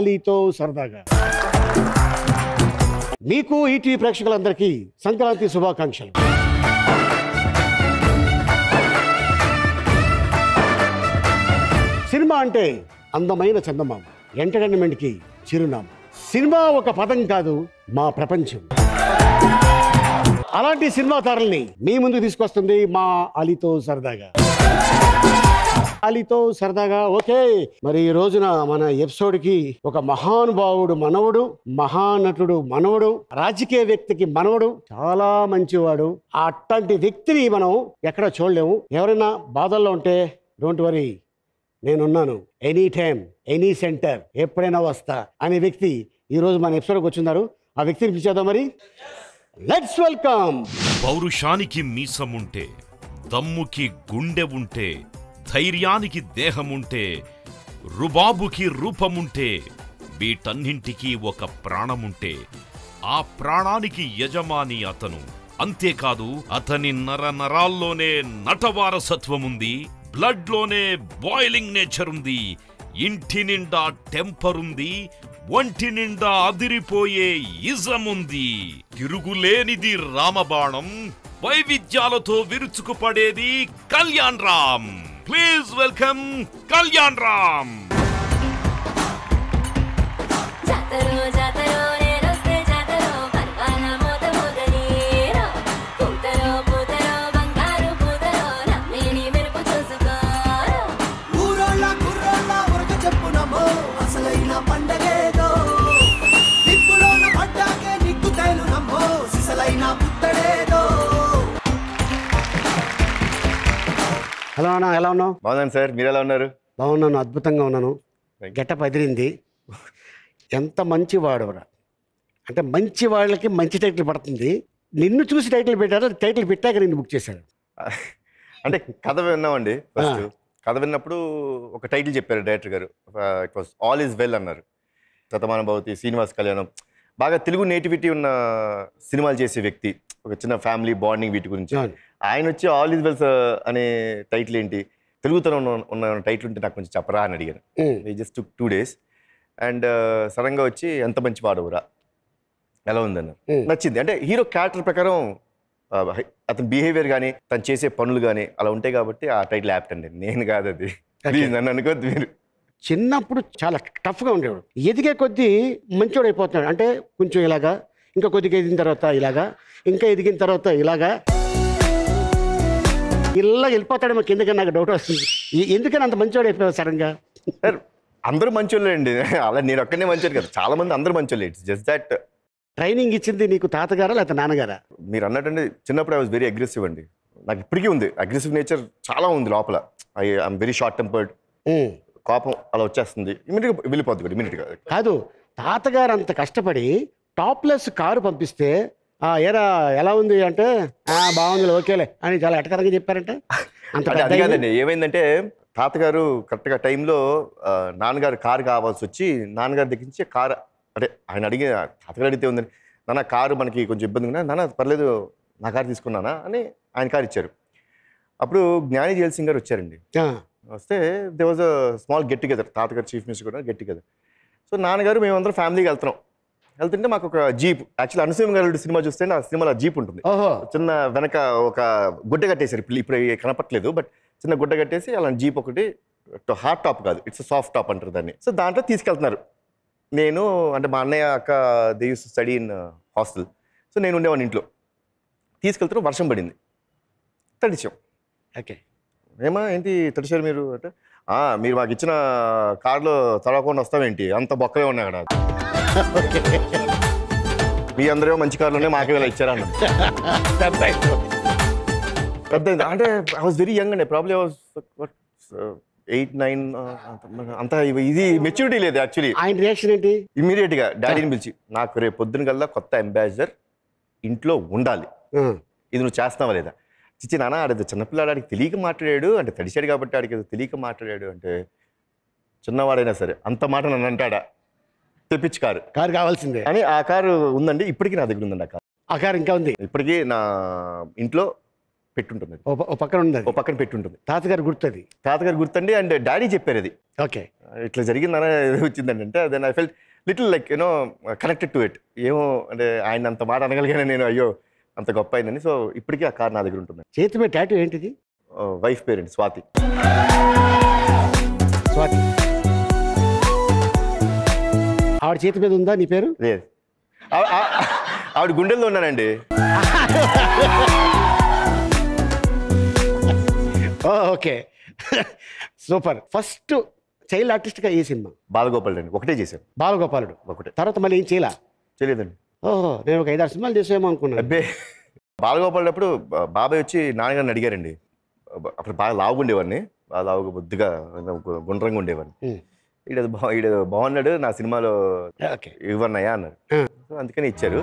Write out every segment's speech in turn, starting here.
అలీతో సరదాగా మీకు ఈటీవీ ప్రేక్షకులందరికీ సంక్రాంతి శుభాకాంక్షలు సినిమా అంటే అందమైన చందమామ ఎంటర్టైన్మెంట్కి చిరునామా సినిమా ఒక పదం కాదు మా ప్రపంచం అలాంటి సినిమా తారల్ని మీ ముందుకు తీసుకొస్తుంది మా అలీతో సరదాగా అలీతో సరదాగా ఓకే మరి ఈ రోజున మన ఎపిసోడ్ కి ఒక మహానుభావుడు మనవడు మహానటుడు మనవడు రాజకీయ వ్యక్తికి మనవడు చాలా మంచివాడు ఆ అట్లాంటి వ్యక్తిని మనం ఎక్కడ చూడలేము ఎవరైనా బాధల్లో ఉంటే డోంట్ వరీ నేనున్నాను ఎనీ టైం ఎనీ సెంటర్ ఎప్పుడైనా వస్తా అనే వ్యక్తి ఈ రోజు మన ఎపిసోడ్కి వచ్చిన్నారు ఆ వ్యక్తిని పిలిచేద్దాం మరి లెట్స్ వెల్కమ్ పౌరుషానికి మీసముంటే దమ్ముకి గుండె ఉంటే ధైర్యానికి దేహముంటే రుబాబుకి రూపముంటే వీటన్నింటికీ ఒక ప్రాణముంటే ఆ ప్రాణానికి యజమాని అతను అంతేకాదు అతని నర నరాల్లోనే నటవారసత్వముంది బ్లడ్లోనే బాయిలింగ్ నేచర్ ఉంది ఇంటి నిండా టెంపర్ ఉంది ఒంటి నిండా అదిరిపోయే ఇజముంది తిరుగులేనిది రామబాణం వైవిధ్యాలతో విరుచుకుపడేది కళ్యాణ్ రామ్ ప్లీజ్ వెల్కమ్ కళ్యాణ్ రామ్ జాతరో జాతరో నేనొస్తే జాతరో పర్వాన మోత మోగనీరో పూతరో పూతరో బంగారు పూతరో నమ్మిని మెరుపు చూసుకోరో ఊరోళ్ళ కుర్రోళ్ళ ఉరక చెప్పునమ్మో అసలైన పండగేదో నిప్పులోన పడ్డాకే నిక్కు తైలునమ్మో సిసలైన పుత్తడేదో హలో అన్న ఎలా ఉన్నావు బాగున్నాను సార్ మీరు ఎలా ఉన్నారు బాగున్నాను అద్భుతంగా ఉన్నాను Thank you. గెటప్ అదిరింది ఎంత మంచి వాడవరా అంటే మంచి వాళ్ళకి మంచి టైటిల్ పడుతుంది నిన్ను చూసి టైటిల్ పెట్టారు అది టైటిల్ పెట్టాక నిన్ను బుక్ చేశాడు అంటే కథ విన్నామండి ఫస్ట్ కథ విన్నప్పుడు ఒక టైటిల్ చెప్పారు డైరెక్టర్ గారు it was all is well అన్నారు శతమాన భవతి శ్రీనివాస్ కళ్యాణం బాగా తెలుగు నేటివిటీ ఉన్న సినిమాలు చేసే వ్యక్తి ఒక చిన్న ఫ్యామిలీ బాండింగ్ వీటి గురించి అవును. ఆయన వచ్చి ఆల్ ఈజ్ వెల్స్ అనే టైటిల్ ఏంటి తెలుగుతనం ఉన్న- ఉన్న టైటిల్ ఉంటే నాకు కొంచెం చెప్పరా అని అడిగాను um, just two days and సడన్గా వచ్చి ఎంత మంచి వాడవురా ఎలా ఉందన్నారు Hmm. నచ్చింది అంటే హీరో క్యారెక్టర్ ప్రకారం ఆ, హై- అతని బిహేవియర్ కానీ తను చేసే పనులు కానీ అలా ఉంటాయి కాబట్టి ఆ టైటిల్ యాప్ట్ అండి నేను కాదు అది ప్లీజ్ నన్ను అనుకోద్దు మీరు చిన్నప్పుడు చాలా టఫ్గా ఉండేవాడు ఎదిగే కొద్దీ మంచోడు అయిపోతున్నాడు అంటే కొంచెం ఇలాగా ఇంకా కొద్దిగా ఎదిగిన తర్వాత ఇలాగా ఇంకా ఎదిగిన తర్వాత ఇలాగా ఇలా వెళ్ళిపోతాడేమో కిందకి నాకు డౌట్ వస్తుంది ఈ- ఎందుకని అంత మంచోడు అయిపోయావు సడన్గా సార్ అందరూ మంచోళ్ళే అండి అలా నేను ఒక్కనే మంచోడు కదా చాలా మంది అందరూ మంచోళ్ళే ఇట్స్ జస్ట్ దట్ ట్రైనింగ్ ఇచ్చింది నీకు తాతగారా లేకపోతే నాన్నగారా మీరు అన్నట్టండి చిన్నప్పుడు ఐ వాజ్ వెరీ అగ్రెసివ్ అండి నాకు ఇప్పటికీ ఉంది అగ్రెసివ్ నేచర్ చాలా ఉంది లోపల I I'm very short tempered um. కోపం అలా వచ్చేస్తుంది ఇమీడియట్గా వెళ్ళిపోద్ది కూడా ఇమీడియట్గా కాదు తాతగారు అంత కష్టపడి టాప్లెస్ కారు పంపిస్తే ఆ ఏరా ఎలా ఉంది అంటే "ఆ, బాగుంది ఓకేలే అని చాలా ఎటకరంగా చెప్పారంట అంత అంటే పెద్ద అది అయింది. కాదండి ఏమైందంటే తాతగారు కరెక్ట్గా టైంలో ఆ, నాన్నగారు కారు కావాల్సి వచ్చి నాన్నగారి దగ్గర నుంచి కారు అంటే ఆయన అడిగి తాతగారు అడిగితే ఉందని నాన్న కారు మనకి కొంచెం ఇబ్బంది ఉన్నా నాన్న పర్లేదు నా కారు తీసుకున్నానా అని ఆయన కారు ఇచ్చారు అప్పుడు జ్ఞాని జైల్ సింగ్ గారు వచ్చారండి ఆ, వస్తే they was a small get together తాతగారు చీఫ్ మినిస్టర్ కూడా గెట్ టుగెదర్ సో నాన్నగారు మేమందరం ఫ్యామిలీకి వెళ్తున్నాం వెళ్తుంటే మాకు ఒక జీప్ యాక్చువల్లీ అనసూయం గారు సినిమా చూస్తే ఆ సినిమాలో జీప్ ఉంటుంది ఓహో చిన్న వెనక ఒక గుడ్డ కట్టేశారు ఇప్పుడు ఇప్పుడు ఇవి కనపట్లేదు బట్ చిన్న గుడ్డ కట్టేసి అలా జీప్ ఒకటి హార్డ్ టాప్ కాదు ఇట్స్ సాఫ్ట్ టాప్ అంటారు దాన్ని సో దాంట్లో తీసుకెళ్తున్నారు నేను అంటే మా అన్నయ్య అక్క they use study in hostel so నేను ఉండేవాడిని ఇంట్లో తీసుకెళ్తున్నా వర్షం పడింది తడిచాం ఓకే ఏమా ఏంటి తడిచారు మీరు అంటే "ఆ, మీరు మాకు ఇచ్చిన కార్లో తడవకుండా వస్తామేంటి అంత బొక్కలే ఉన్నాయి అక్కడ మీ అందరూ మంచి కార్లోనే మాకే ఇలా ఇచ్చారా అన్నాడు పెద్ద అంటే ఐ వాజ్ వెరీ యంగ్ అండి ప్రాబ్లీ వాజ్ ఎయిట్ నైన్ అంత ఇవి- ఇది మెచ్యూరిటీ లేదు యాక్చువల్లీ ఆయన రియాక్షన్ ఏంటి ఇమీడియట్ గా డాడీని పిలిచి నాకు రేపు పొద్దున కల్లా కొత్త అంబాసిడర్ ఇంట్లో ఉండాలి ఆ, ఇది నువ్వు చేస్తావా లేదా చిచ్చి నాన్న ఆడేది చిన్నపిల్లాడు ఆడికి తెలియక మాట్లాడాడు అంటే తడిశాడు కాబట్టి ఆడికి ఏదో తెలియక మాట్లాడాడు అంటే చిన్నవాడైనా సరే అంత మాట నన్ను అంటాడా తెప్పించి కారు కారు కావాల్సిందే అని ఆ కారు ఉందండి ఇప్పటికీ నా దగ్గర ఉందండి ఆ కారు ఆ కారు ఇంకా ఉంది ఇప్పటికీ నా ఇంట్లో పెట్టుంటుంది అది. ఓ ప- ఓ పక్కన ఉంది ఓ అది. పక్కన పెట్టుంటుంది తాతగారు గుర్తుంది తాతగారు గుర్తండి అండ్ డాడీ చెప్పారు అది ఓకే ఇట్లా జరిగిందని వచ్చిందండి అంటే then I felt little like you know connected to it ఏమో అంటే ఆయన అంత మాట అనగలిగానే నేను అయ్యో అంత గొప్ప అయిందని సో ఇప్పటికీ ఆ కార్ నా దగ్గర ఉంటుంది చేతి మీద టాటూ ఏంటిది వైఫ్ పేరెంట్ స్వాతి స్వాతి ఆవిడ చేతి మీద ఉందా నీ పేరు లేదు ఆ- ఆ- ఆవిడ గుండెల్లో ఉన్నానండి oh, okay super first child ఆర్టిస్ట్గా ఏ సినిమా బాలగోపాల్ అండి ఒకటే చేశాను బాలగోపాలుడు ఒకటే తర్వాత మళ్ళీ ఏం చేయలా తెలియదండి ఓహో నేను ఒక ఐదారు సినిమాలు చేసేమో అనుకున్నాను అబ్బే బాలగోపాల్ అప్పుడు బా- బాబాయ్ వచ్చి నాన్నగారిని అడిగారండి అబ్బ- అప్పుడు బాగా లావుగా ఉండేవాడిని బాగా లావుగా బొద్దుగా గు- గుండ్రంగా ఉండేవాడిని ఉమ్. ఈడ బా ఈడ బాగున్నాడు నా సినిమాలో ఓకే ఇవ్వన్నాయా అన్నారు ఆ. సో అందుకని ఇచ్చారు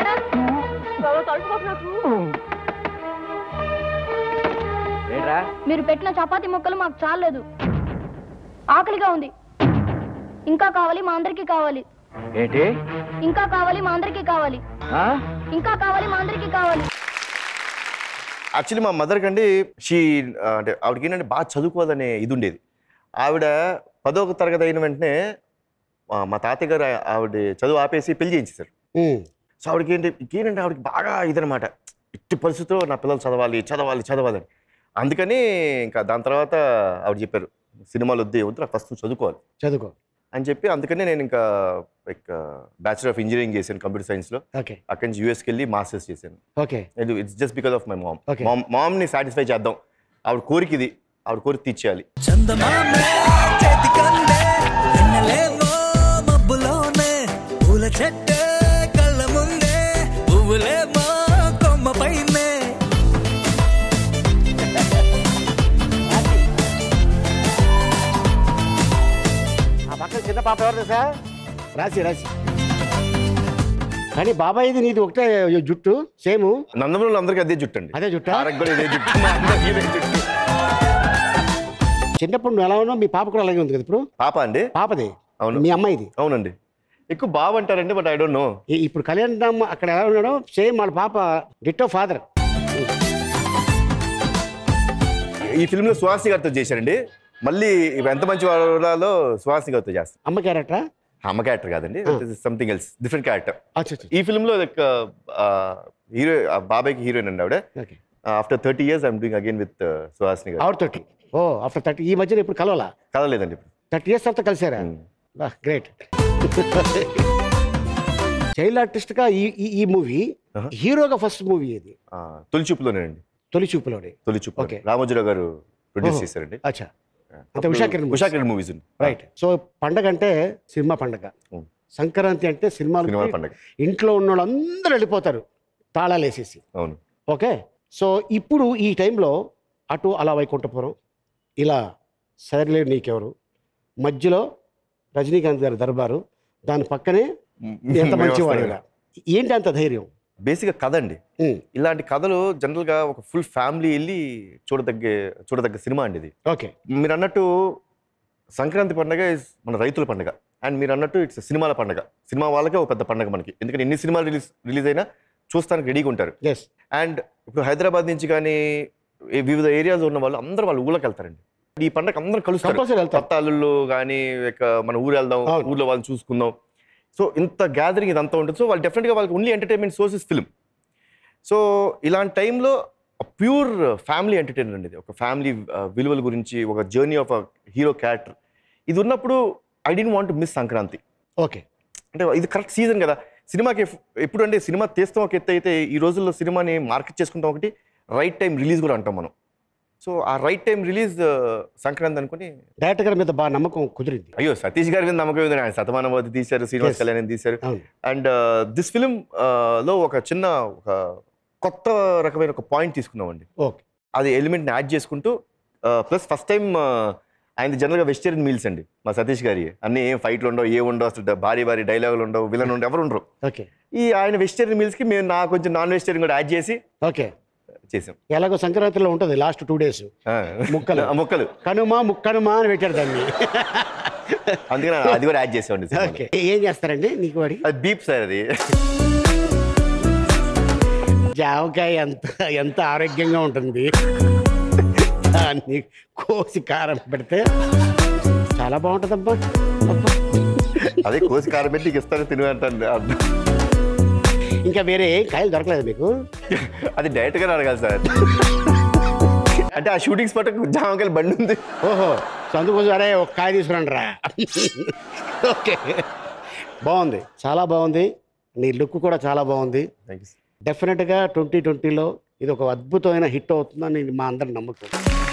మీరు పెట్టిన చపాతీ ముక్కలు మాకు చాలేదు ఆకలిగా ఉంది ఇంకా కావాలి మా అందరికీ కావాలి ఏంటి ఇంకా కావాలి మా అందరికీ కావాలి ఆ? ఇంకా కావాలి మా అందరికీ కావాలి యాక్చువల్లీ మా మదర్ కండి షీ అంటే ఆవిడకి ఏంటంటే బాగా చదువుకోవాలనే ఇది ఉండేది ఆవిడ పదవ తరగతి అయిన వెంటనే మా- మా తాతయ్య గారు ఆవిడ చదువు ఆపేసి పెళ్లి చేయించేశారు ఉమ్. సో ఆవిడకి ఏంటి ఏంటంటే ఆవిడకి బాగా ఇదనమాట ఇట్టి పరిస్థితిలో నా పిల్లలు చదవాలి చదవాలి చదవాలని అందుకని ఇంకా దాని తర్వాత ఆవిడ చెప్పారు సినిమాలు వద్దు వద్దు నాకు ఫస్ట్ చదువుకోవాలి చదువుకో అని చెప్పి అందుకనే నేను ఇంకా లైక్ బ్యాచులర్ ఆఫ్ ఇంజనీరింగ్ చేశాను కంప్యూటర్ సైన్స్లో ఓకే అక్కడి నుంచి యూఎస్కి వెళ్ళి మాస్టర్స్ చేశాను okay it's just because of my mom Okay. Mom మామ్ని సాటిస్ఫై చేద్దాం ఆవిడ కోరిక ఇది ఆవిడ కోరిక తీర్చేయాలి చందమామే చేతికందే వెన్నెలేమో మబ్బులోనే పూల చెట్టే కళ్ళ ముందే పువ్వులేమో కొమ్మ పైనే ఆ పక్కన చిన్న పాప ఎవరు సార్ రాసి రాసి కానీ బాబాయ్ ఇది నీది ఒకటే జుట్టు సేమ్ నందమూరులో అందరికీ అదే జుట్టు అండి అదే జుట్టు తారక్ కూడా ఇదే జుట్టు మా అందరికీ ఇదే జుట్టు చిన్నప్పుడు నువ్వు ఎలా ఉన్నావు మీ పాప కూడా అలాగే ఉంది కదా ఇప్పుడు పాప అండి పాపది అవును. మీ అమ్మాయిది అవునండి ఎక్కువ బావ అంటారండి బట్ ఐ డోంట్ నో ఈ- ఇప్పుడు కళ్యాణ్ అక్కడ ఎలా ఉన్నాడో సేమ్ వాళ్ళ పాప డిట్టో ఫాదర్ ఈ ఫిల్మ్ లో సుహాసిని గారితో చేశారండి మళ్ళీ ఇవి ఎంత మంచి వాళ్ళలో సుహాసిని గారితో చేస్తాం అమ్మ క్యారెక్టరా అమ్మ క్యారెక్టర్ కాదండి సంథింగ్ ఎల్స్ డిఫరెంట్ క్యారెక్టర్ అచ్చా ఈ ఫిల్మ్ లో హీరో బాబాయ్కి హీరోయిన్ అండి ఆవిడ okay after thirty years I'm doing again with Suhasini గారు ఆవిడ తోటి ఓ ఆఫ్టర్ థర్టీ ఈ మధ్యన ఇప్పుడు కలవాలా కదలేదండి ఇప్పుడు థర్టీ ఇయర్స్ తర్వాత కలిసారా Hmm. గ్రేట్ చైల్డ్ ఆర్టిస్ట్గా ఈ ఈ- ఈ మూవీ Uh-huh. హీరోగా ఫస్ట్ మూవీ ఇది ఆ, తొలి చూపులోనేనండి తొలి చూపులోనే తొలి చూపు Okay. రామోజీరావు గారు ప్రొడ్యూస్ ఓహో. చేశారండి అచ్చా అంటే Usha Kiran movies. Usha Kiran movies right so పండగ అంటే సినిమా పండగ Hmm. సంక్రాంతి అంటే సినిమాలు సినిమా పండగ ఇంట్లో ఉన్న వాళ్ళందరూ వెళ్ళిపోతారు తాళాలు వేసేసి అవును ఓకే సో ఇప్పుడు ఈ టైంలో అటు అలా వైకుంఠపురం ఇలా సరిలేరు నీకెవరు మధ్యలో రజనీకాంత్ గారి దర్బారు దాని పక్కనే ఎంత మంచివాడు ఈయన. ఏంటి అంత ధైర్యం బేసిక్గా కథ అండి ఉమ్, ఇలాంటి కథలు జనరల్గా ఒక ఫుల్ ఫ్యామిలీ వెళ్ళి చూడదగ్గ చూడదగ్గ సినిమా అండి ఇది ఓకే మీరు అన్నట్టు సంక్రాంతి పండుగ is మన రైతుల పండుగ అండ్ మీరు అన్నట్టు ఇట్స్ సినిమాల పండుగ సినిమా వాళ్ళకే ఒక పెద్ద పండుగ మనకి ఎందుకంటే ఎన్ని సినిమాలు రిలీజ్ రిలీజ్ అయినా చూస్తానికి రెడీగా ఉంటారు ఎస్ అండ్ ఇప్పుడు హైదరాబాద్ నుంచి కానీ ఏ వివిధ ఏరియాలో ఉన్న వాళ్ళు అందరూ వాళ్ళ ఊళ్ళకి వెళ్తారండి ఈ పండుగ అందరూ కలుస్తారు కంపల్సరీ వెళ్తారు కొత్త అల్లుళ్ళు కానీ ఇక మన ఊరు వెళ్దాం అవును. ఊర్లో వాళ్ళని చూసుకుందాం సో ఇంత గ్యాదరింగ్ ఇదంతా ఉంటుంది సో వాళ్ళు డెఫినెట్గా వాళ్ళకి only entertainment sources film so ఇలాంటి టైంలో ప్యూర్ ఫ్యామిలీ ఎంటర్టైనర్ అండి ఇది ఒక ఫ్యామిలీ విలువల గురించి ఒక journey of a hero character ఇది ఉన్నప్పుడు I don't want miss Sankranti okay అంటే ఇది కరెక్ట్ సీజన్ కదా సినిమాకి ఎఫ్- ఎప్పుడు అంటే సినిమా తీస్తాం ఒక ఎత్తు అయితే ఈ రోజుల్లో సినిమాని మార్కెట్ చేసుకుంటాం ఒకటి రైట్ టైం రిలీజ్ కూడా అంటాం మనం సో ఆ రైట్ టైం రిలీజ్ సంక్రాంతి అనుకుని డైరెక్టర్ గారి మీద బాగా నమ్మకం కుదిరింది అయ్యో సతీష్ గారి మీద నమ్మకం ఉంది ఆయన శతమానవతి తీశారు శ్రీనివాస్ Yes. కళ్యాణ్ తీశారు అవును అండ్ దిస్ ఫిలిం లో ఒక చిన్న ఒక కొత్త రకమైన ఒక పాయింట్ తీసుకున్నామండి ఓకే అది ఎలిమెంట్ని యాడ్ చేసుకుంటూ ప్లస్ ఫస్ట్ టైం ఆయన జనరల్గా వెజిటేరియన్ మీల్స్ అండి మా సతీష్ గారి అన్ని ఏం ఫైట్లు ఉండవు ఏ ఉండవు అసలు భారీ భారీ డైలాగులు ఉండవు విలన్ ఉండవు ఎవరు ఉండరు ఓకే ఈ ఆయన వెజిటేరియన్ మీల్స్కి మేము నా కొంచెం నాన్ వెజిటేరియన్ కూడా యాడ్ చేసి ఓకే చేసాం ఎలాగో సంక్రాంతిలో ఉంటుంది లాస్ట్ టూ డేస్ ఆ. ముక్కలు. ఆ, ముక్కలు కనుమ ముక్కనుమ అని పెట్టారు దాన్ని అందుకని అది కూడా యాడ్ చేసామండి సినిమాలో. ఓకే ఏం చేస్తారండి నీకు వాడి అది బీప్ సార్ అది జామకాయ ఎంత ఎంత ఆరోగ్యంగా ఉంటుంది దాన్ని కోసి కారం పెడితే చాలా బాగుంటుందబ్బా అబ్బా. అదే కోసి కారం పెట్టి నీకు ఇస్తాను తిను అంటాను అర్థం. ఇంకా వేరే ఏం కాయలు దొరకలేదు మీకు అది డైరెక్ట్ గా అడగాలి సార్ అంటే ఆ షూటింగ్ స్పాట్ జామకాయలు బండి ఉంది ఓహో సో అందుకోసం అరే ఒక కాయ తీసుకురండి రా ఓకే బాగుంది చాలా బాగుంది నీ లుక్ కూడా చాలా బాగుంది థ్యాంక్ యూ డెఫినెట్గా ట్వంటీ ట్వంటీలో ఇది ఒక అద్భుతమైన హిట్ అవుతుందని మా అందరి నమ్ముతాం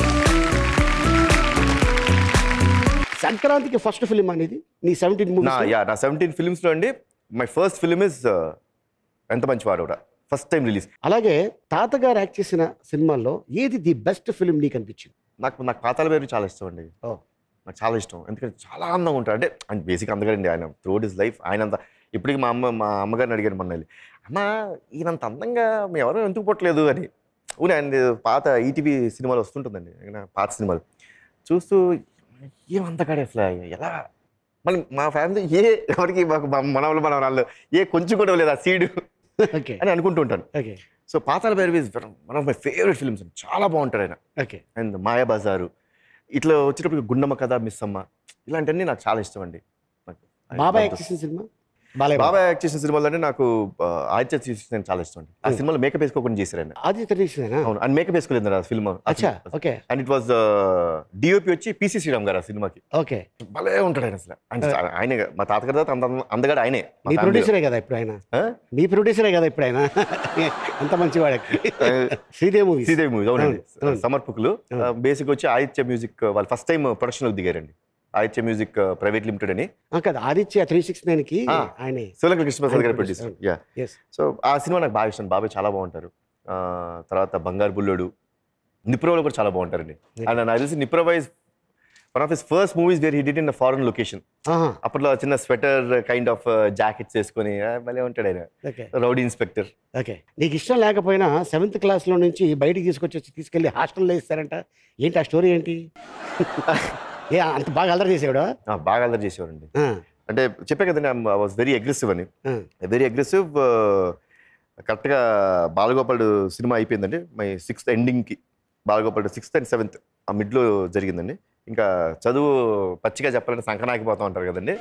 సంక్రాంతికి ఫస్ట్ ఫిలిం అనేది నీ సెవెంటీన్ నా మూవీస్ యా నా సెవెంటీన్ ఫిల్మ్స్ లో అండి మై ఫస్ట్ ఫిలిం ఇస్ ఎంత మంచి వాడు ఫస్ట్ టైం రిలీజ్ అలాగే తాతగారు యాక్ట్ చేసిన సినిమాల్లో ఏది ది బెస్ట్ ఫిలిం నీకు అనిపించింది నాకు నాకు పాతాల పేరు చాలా ఇష్టం అండి ఓ నాకు చాలా ఇష్టం ఎందుకంటే చాలా అందంగా ఉంటాడు అంటే అంటే బేసిక్ అందగారండి ఆయన త్రోడ్ ఇస్ లైఫ్ ఆయన అంత ఇప్పటికి మా అమ్మ మా అమ్మగారిని అడిగాను మొన్న వెళ్ళి అమ్మ ఈయనంత అందంగా మీ ఎవరు ఎందుకు పుట్టలేదు అని అవును ఆయన పాత ఈటీవీ సినిమాలు వస్తుంటుందండి ఆయన పాత సినిమాలు చూస్తూ ఏం అందగాడే అసలు ఎలా మళ్ళీ మా ఫ్యామిలీ ఏ ఎవరికి మాకు మా మనవాళ్ళు మన వాళ్ళు ఏ కొంచెం కూడా లేదు ఆ సీడు ఓకే అని అనుకుంటూ ఉంటాను okay so Patala Bhairavi is one of my favourite films చాలా బాగుంటాడు ఆయన ఓకే అండ్ మాయాబజారు ఇట్లా వచ్చేటప్పుడు గుండమ్మ కథ మిస్ అమ్మ ఇలాంటివన్నీ నాకు చాలా ఇష్టం అండి నాకు బాబాయ్ యాక్ట్ చేసిన సినిమా బాలయ్య బాబా బాబాయ్ యాక్ట్ చేసిన సినిమాలోనే నాకు ఆ, ఆదిత్య నేను చాలా ఇష్టం అండి ఆ సినిమాలో మేకప్ వేసుకోకుండా చేశారు ఆయన అది తెలిసిందేనా అవును అండ్ మేకప్ వేసుకోలేదు ఆ ఫిల్మ్ అచ్చా okay and it was DOP వచ్చి పిసి శ్రీరామ్ గారు ఆ సినిమాకి ఓకే భలే ఉంటాడు ఆయన అసలు ఆయన ఆయనే మా తాతగారి తర్వాత అంత అందగాడు ఆయనే మా మీ family లో. ప్రొడ్యూసరే కదా ఇప్పుడు ఆయన ఆ? మీ ప్రొడ్యూసరే కదా ఇప్పుడు ఆయన అంత మంచివాడకి శ్రీదేవి మూవీ శ్రీదేవి మూవీ అవునండి అవును, అవును. సమర్పకులు బేసిక్ వచ్చి ఆదిత్య మ్యూజిక్ వాళ్ళు ఫస్ట్ టైం ప్రొడక్షన్ దిగారండి ఆదిత్య మ్యూజిక్ ప్రైవేట్ లిమిటెడ్ అని కదా ఆదిత్య త్రీ సిక్స్ నైన్ కి ఆ. ఆయనే శివలంక కృష్ణప్రసాద్ గారు ఆయన producer producer, yeah yes so ఆ సినిమా నాకు బాగా ఇష్టం బాబాయ్ చాలా బాగుంటారు ఆ, తర్వాత బంగారు బుల్లోడు నిప్రోలో కూడా చాలా బాగుంటారండి అండ్ నాకు తెలిసి నిప్రో is one of his first movies where he did in foreign location అప్పట్లో చిన్న స్వెటర్ కైండ్ ఆఫ్ జాకెట్స్ వేసుకొని ఆ, భలే ఉంటాడు ఆయన ఓకే రౌడీ ఇన్స్పెక్టర్ ఓకే నీకు ఇష్టం లేకపోయినా సెవెంత్ క్లాస్లో నుంచి బయటికి తీసుకొచ్చి తీసుకెళ్ళి హాస్టల్లో ఇస్తారంట ఏంటి ఆ స్టోరీ ఏంటి ఏ అంత బాగా అల్లరి చేసేవాడు బాగా అల్లరి చేసేవారండి అంటే చెప్పే కదండి ఐ వాజ్ వెరీ అగ్రెసివ్ అని వెరీ అగ్రెసివ్ కరెక్ట్గా బాలగోపాల్ సినిమా అయిపోయిందండి మై సిక్స్త్ ఎండింగ్కి బాలగోపాల్ సిక్స్త్ అండ్ సెవెంత్ ఆ మిడ్లో జరిగిందండి ఇంకా చదువు పచ్చిగా చెప్పాలంటే సంకనాకి పోతా ఉంటారు కదండి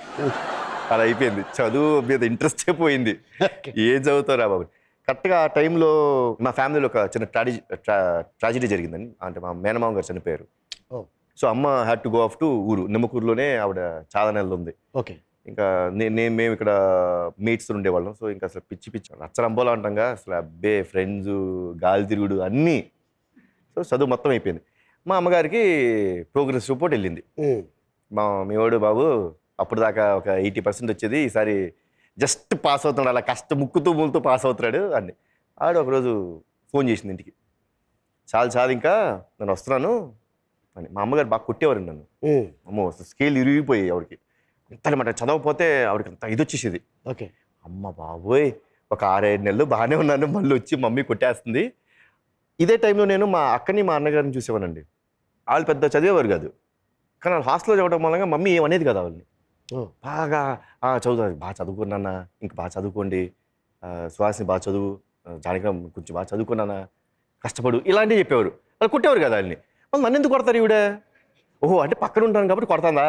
అలా అయిపోయింది చదువు మీద ఇంట్రెస్ట్ పోయింది ఏం చదువుతారా బాబు కరెక్ట్గా ఆ టైంలో మా ఫ్యామిలీలో ఒక చిన్న ట్రాడి ట్రాజిడీ జరిగిందండి అంటే మా మేనమామ గారు చనిపోయారు ఓ సో అమ్మ had to go off to ఊరు నిమ్మకూరులోనే ఆవిడ చాలా నెలలు ఉంది ఓకే ఇంకా నే- నేను మేము ఇక్కడ మీట్స్ ఉండేవాళ్ళం సో ఇంకా అసలు పిచ్చి పిచ్చి రచ్చరంబోలా అంటాంగా అసలు అబ్బే ఫ్రెండ్స్ గాలి తిరుగుడు అన్నీ సో చదువు మొత్తం అయిపోయింది మా అమ్మగారికి ప్రోగ్రెస్ రిపోర్ట్ వెళ్ళింది మా మీవాడు బాబు అప్పుడు దాకా ఒక ఎయిటీ పర్సెంట్ వచ్చేది ఈసారి జస్ట్ పాస్ అవుతున్నాడు అలా కష్ట ముక్కుతూ మూలుతూ పాస్ అవుతున్నాడు అని ఆడు ఒకరోజు ఫోన్ చేసింది ఇంటికి చాలు చాలు ఇంకా నేను వస్తున్నాను అని మా అమ్మగారు బాగా కొట్టేవారు నన్ను అమ్మో స్కేల్ ఇరిగిపోయి ఆవిడకి అంత అనమాట చదవకపోతే ఆవిడకి అంత ఇది వచ్చేసేది ఓకే అమ్మ బాబోయ్ ఒక ఆరేడు నెలలు బాగానే ఉన్నాను మళ్ళీ వచ్చి మమ్మీ కొట్టేస్తుంది ఇదే టైంలో నేను మా అక్కని మా అన్నగారిని చూసేవానండి వాళ్ళు పెద్ద చదివేవారు కాదు కానీ వాళ్ళు హాస్టల్లో చదవడం వల్ల మమ్మీ ఏమనేది కదా వాళ్ళని ఓ బాగా "ఆ, చదువుతారు బాగా చదువుకున్నానా ఇంక బాగా చదువుకోండి ఆ, సుహాసిని బాగా చదువు ఆ, జానకం కొంచెం బాగా చదువుకున్నానా కష్టపడు ఇలాంటివి చెప్పేవారు వాళ్ళు కొట్టేవారు కదా వాళ్ళని వాళ్ళు నన్ను ఎందుకు కొడతారు ఈవిడ ఓహో అంటే పక్కన ఉంటాను కాబట్టి కొడతాందా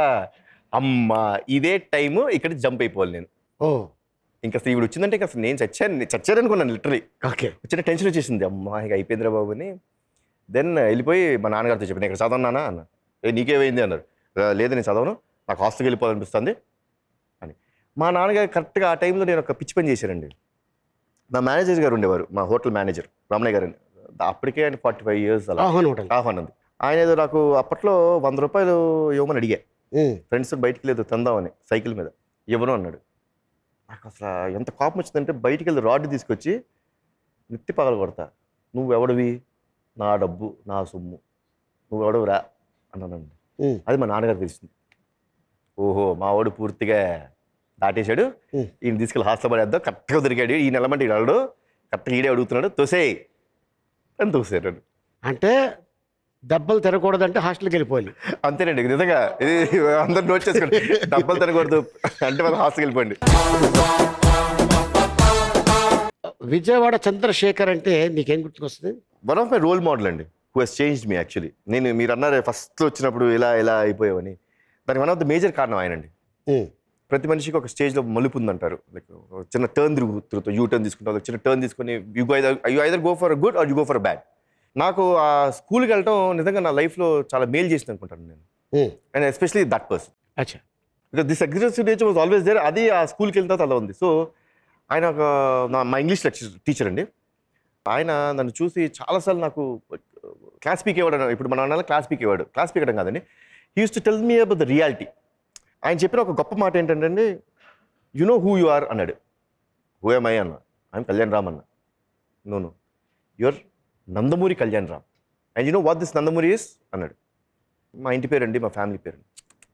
అమ్మ ఇదే టైము ఇక్కడ జంప్ అయిపోవాలి నేను ఓ ఇంకా అసలు ఈవిడ వచ్చిందంటే ఇంకా అసలు నేను చచ్చాను నేను చచ్చాను అనుకున్నాను లిటరలీ ఓకే వచ్చిన టెన్షన్ వచ్చేసింది అమ్మ ఇక అయిపోయిందిరా బాబు అని దెన్ వెళ్ళిపోయి మా నాన్నగారితో చెప్పాను ఇక్కడ చదవన్నానా అన్న ఏ నీకేమైంది అన్నారు "ఆ, లేదు నేను చదవను నాకు హాస్టల్కి వెళ్ళిపోవాలనిపిస్తుంది అని మా నాన్నగారు కరెక్ట్గా ఆ టైంలో నేను ఒక పిచ్చి పని చేశానండి మా మేనేజర్ గారు ఉండేవారు మా హోటల్ మేనేజర్ రమణయ్య గారు అని. అప్పటికే ఆయన ఫార్టీ ఫైవ్ ఇయర్స్ అలా ఆహ్వాన్ హోటల్ ఆహ్వానం ఉంది ఆయన ఏదో నాకు అప్పట్లో వంద రూపాయలు ఇవ్వమని అడిగా ఫ్రెండ్స్ బయటికి లేదు తందామని సైకిల్ మీద ఇవ్వను అన్నాడు నాకు అసలు ఎంత కోపం వచ్చిందంటే బయటికి వెళ్ళి రాడ్ తీసుకొచ్చి నెత్తి పగల కొడతా నువ్వు ఎవడివి నా డబ్బు నా సొమ్ము నువ్వు ఎవడవు రా అన్నానండి అది మా నాన్నగారు తెలిసింది ఓహో మా వాడు పూర్తిగా దాటేశాడు ఉం. ఈయన తీసుకెళ్ళి హాస్టల్ పడేద్దాం కరెక్ట్గా దొరికాడు ఈ నెలమంటే ఈడు కరెక్ట్గా ఈడే అడుగుతున్నాడు తోసేయ్ అని తోసాడు అంటే దెబ్బలు తిరగకూడదంటే హాస్టల్కి వెళ్ళిపోవాలి అంతేనండి నిజంగా ఇది అందరు నోట్ చేసుకోండి డబ్బలు తినకూడదు అంటే మనం హాస్టల్కి వెళ్ళిపోండి విజయవాడ చంద్రశేఖర్ అంటే నీకేం గుర్తుకొస్తుంది one of my role model అండి who has changed me actually నేను మీరు అన్నారు ఫస్ట్ వచ్చినప్పుడు ఇలా ఇలా అయిపోయావని దానికి వన్ ఆఫ్ ద మేజర్ కారణం ఆయనండి ఉమ్, ప్రతి మనిషికి ఒక స్టేజ్లో మలుపు ఉందంటారు లైక్ చిన్న టర్న్ తిరుగు తిరుగుతావు యూ టర్న్ తీసుకుంటావు ఒక చిన్న టర్న్ తీసుకొని you go you either go for good or you go for bad నాకు ఆ స్కూల్కి వెళ్ళటం నిజంగా నా లైఫ్లో చాలా మేలు చేసింది అనుకుంటాను నేను um, and especially that person అచ్చా because this aggressive nature was always there అది ఆ స్కూల్కి వెళ్తే అలా ఉంది సో ఆయన ఒక నా మా ఇంగ్లీష్ లెక్చర్ టీచర్ అండి ఆయన నన్ను చూసి చాలాసార్లు నాకు క్లాస్ పీకేవాడు అన్న- ఇప్పుడు మన అన్న క్లాస్ పీకేవాడు క్లాస్ పీకడం కాదండి he use to tell me about the reality ఆయన చెప్పిన ఒక గొప్ప మాట ఏంటంటే you know who you are అన్నాడు హూ ఎమ్ ఐ అన్న ఐఎమ్ కళ్యాణ్ రామ్ అన్న no no your Nandamuri Kalyan Ram and you know what this Nandamuri is అన్నాడు మా ఇంటి పేరండి మా ఫ్యామిలీ పేరు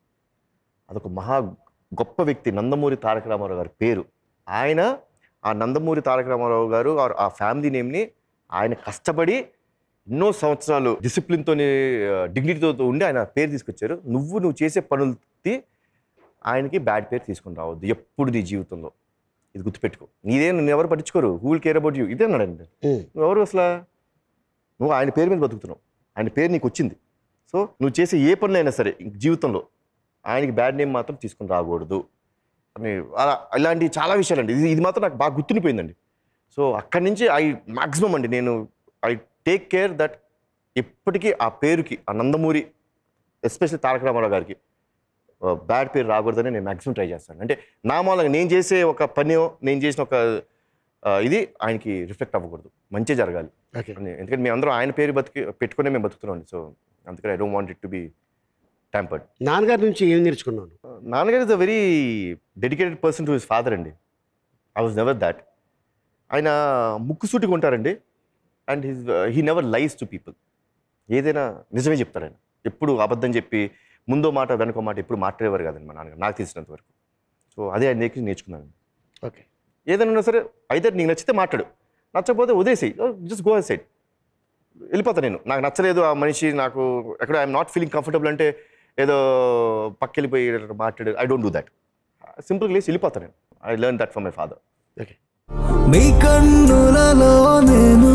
అదొక మహా గొప్ప వ్యక్తి నందమూరి తారక రామారావు గారి పేరు ఆయన ఆ నందమూరి తారక రామారావు గారు ఆ- ఆ ఫ్యామిలీ నేమ్ని ఆయన కష్టపడి ఎన్నో సంవత్సరాలు డిసిప్లిన్తో డిగ్నిటీతో ఉండి ఆయన పేరు తీసుకొచ్చారు నువ్వు నువ్వు చేసే పనులకి ఆయనకి బ్యాడ్ పేరు తీసుకొని రావద్దు ఎప్పుడు నీ జీవితంలో ఇది గుర్తుపెట్టుకో నీదే నువ్వు ఎవరు పట్టించుకోరు who will care about you ఇదే అన్నాడు ఆయన ఉమ్, నువ్వు ఎవరు అసలు నువ్వు ఆయన పేరు మీద బతుకుతున్నావు ఆయన పేరు నీకు వచ్చింది సో నువ్వు చేసే ఏ పనులైనా సరే ఇంక జీవితంలో ఆయనకి బ్యాడ్ నేమ్ మాత్రం తీసుకుని రాకూడదు అని అలా ఇలాంటి చాలా విషయాలండి ఇది ఇది మాత్రం నాకు బాగా గుర్తుండిపోయిందండి సో అక్కడి నుంచి ఐ మాక్సిమం అండి నేను ఐ టేక్ కేర్ దట్ ఎప్పటికీ ఆ పేరుకి ఆ నందమూరి ఎస్పెషల్లీ తారక రామారావు గారికి బ్యాడ్ పేరు రాకూడదని నేను మ్యాక్సిమం ట్రై చేస్తాను అంటే నా మూలంగా నేను చేసే ఒక పని నేను చేసిన ఒక ఆ, ఇది ఆయనకి రిఫ్లెక్ట్ అవ్వకూడదు మంచి జరగాలి ఓకే అని. ఎందుకంటే మేము అందరం ఆయన పేరు బతికి పెట్టుకునే మేము బతుకుతున్నాం సో అందుకని I don't want it to be tempered నాన్నగారి నుంచి ఏం నేర్చుకున్నాను నాన్నగారు is a very dedicated person to his father అండి ఐ వాజ్ నెవర్ దాట్ ఆయన ముక్కుసూటిగా ఉంటారండి and his he never lies to people ఏదైనా నిజమే చెప్తారు ఆయన ఎప్పుడు అబద్ధం చెప్పి ముందో మాట వెనకో మాట ఎప్పుడు మాట్లాడేవారు కాదండి మా నాన్నగారు నాకు తెలిసినంత వరకు సో అదే ఆయన దగ్గర నేర్చుకున్నాను ఓకే ఏదైనా ఉన్నా సరే అయితే నీకు నచ్చితే మాట్లాడు నచ్చకపోతే వదిలేసి జస్ట్ గో సైడ్ వెళ్ళిపోతా నేను నాకు నచ్చలేదు ఆ మనిషి నాకు ఎక్కడ ఐఎమ్ నాట్ ఫీలింగ్ కంఫర్టబుల్ అంటే ఏదో పక్కెళ్ళిపోయి మాట్లాడు ఐ డోంట్ డూ దట్ సింపుల్గా లేసి వెళ్ళిపోతాను నేను I learn that for my father okay నీ కన్నులలో నేను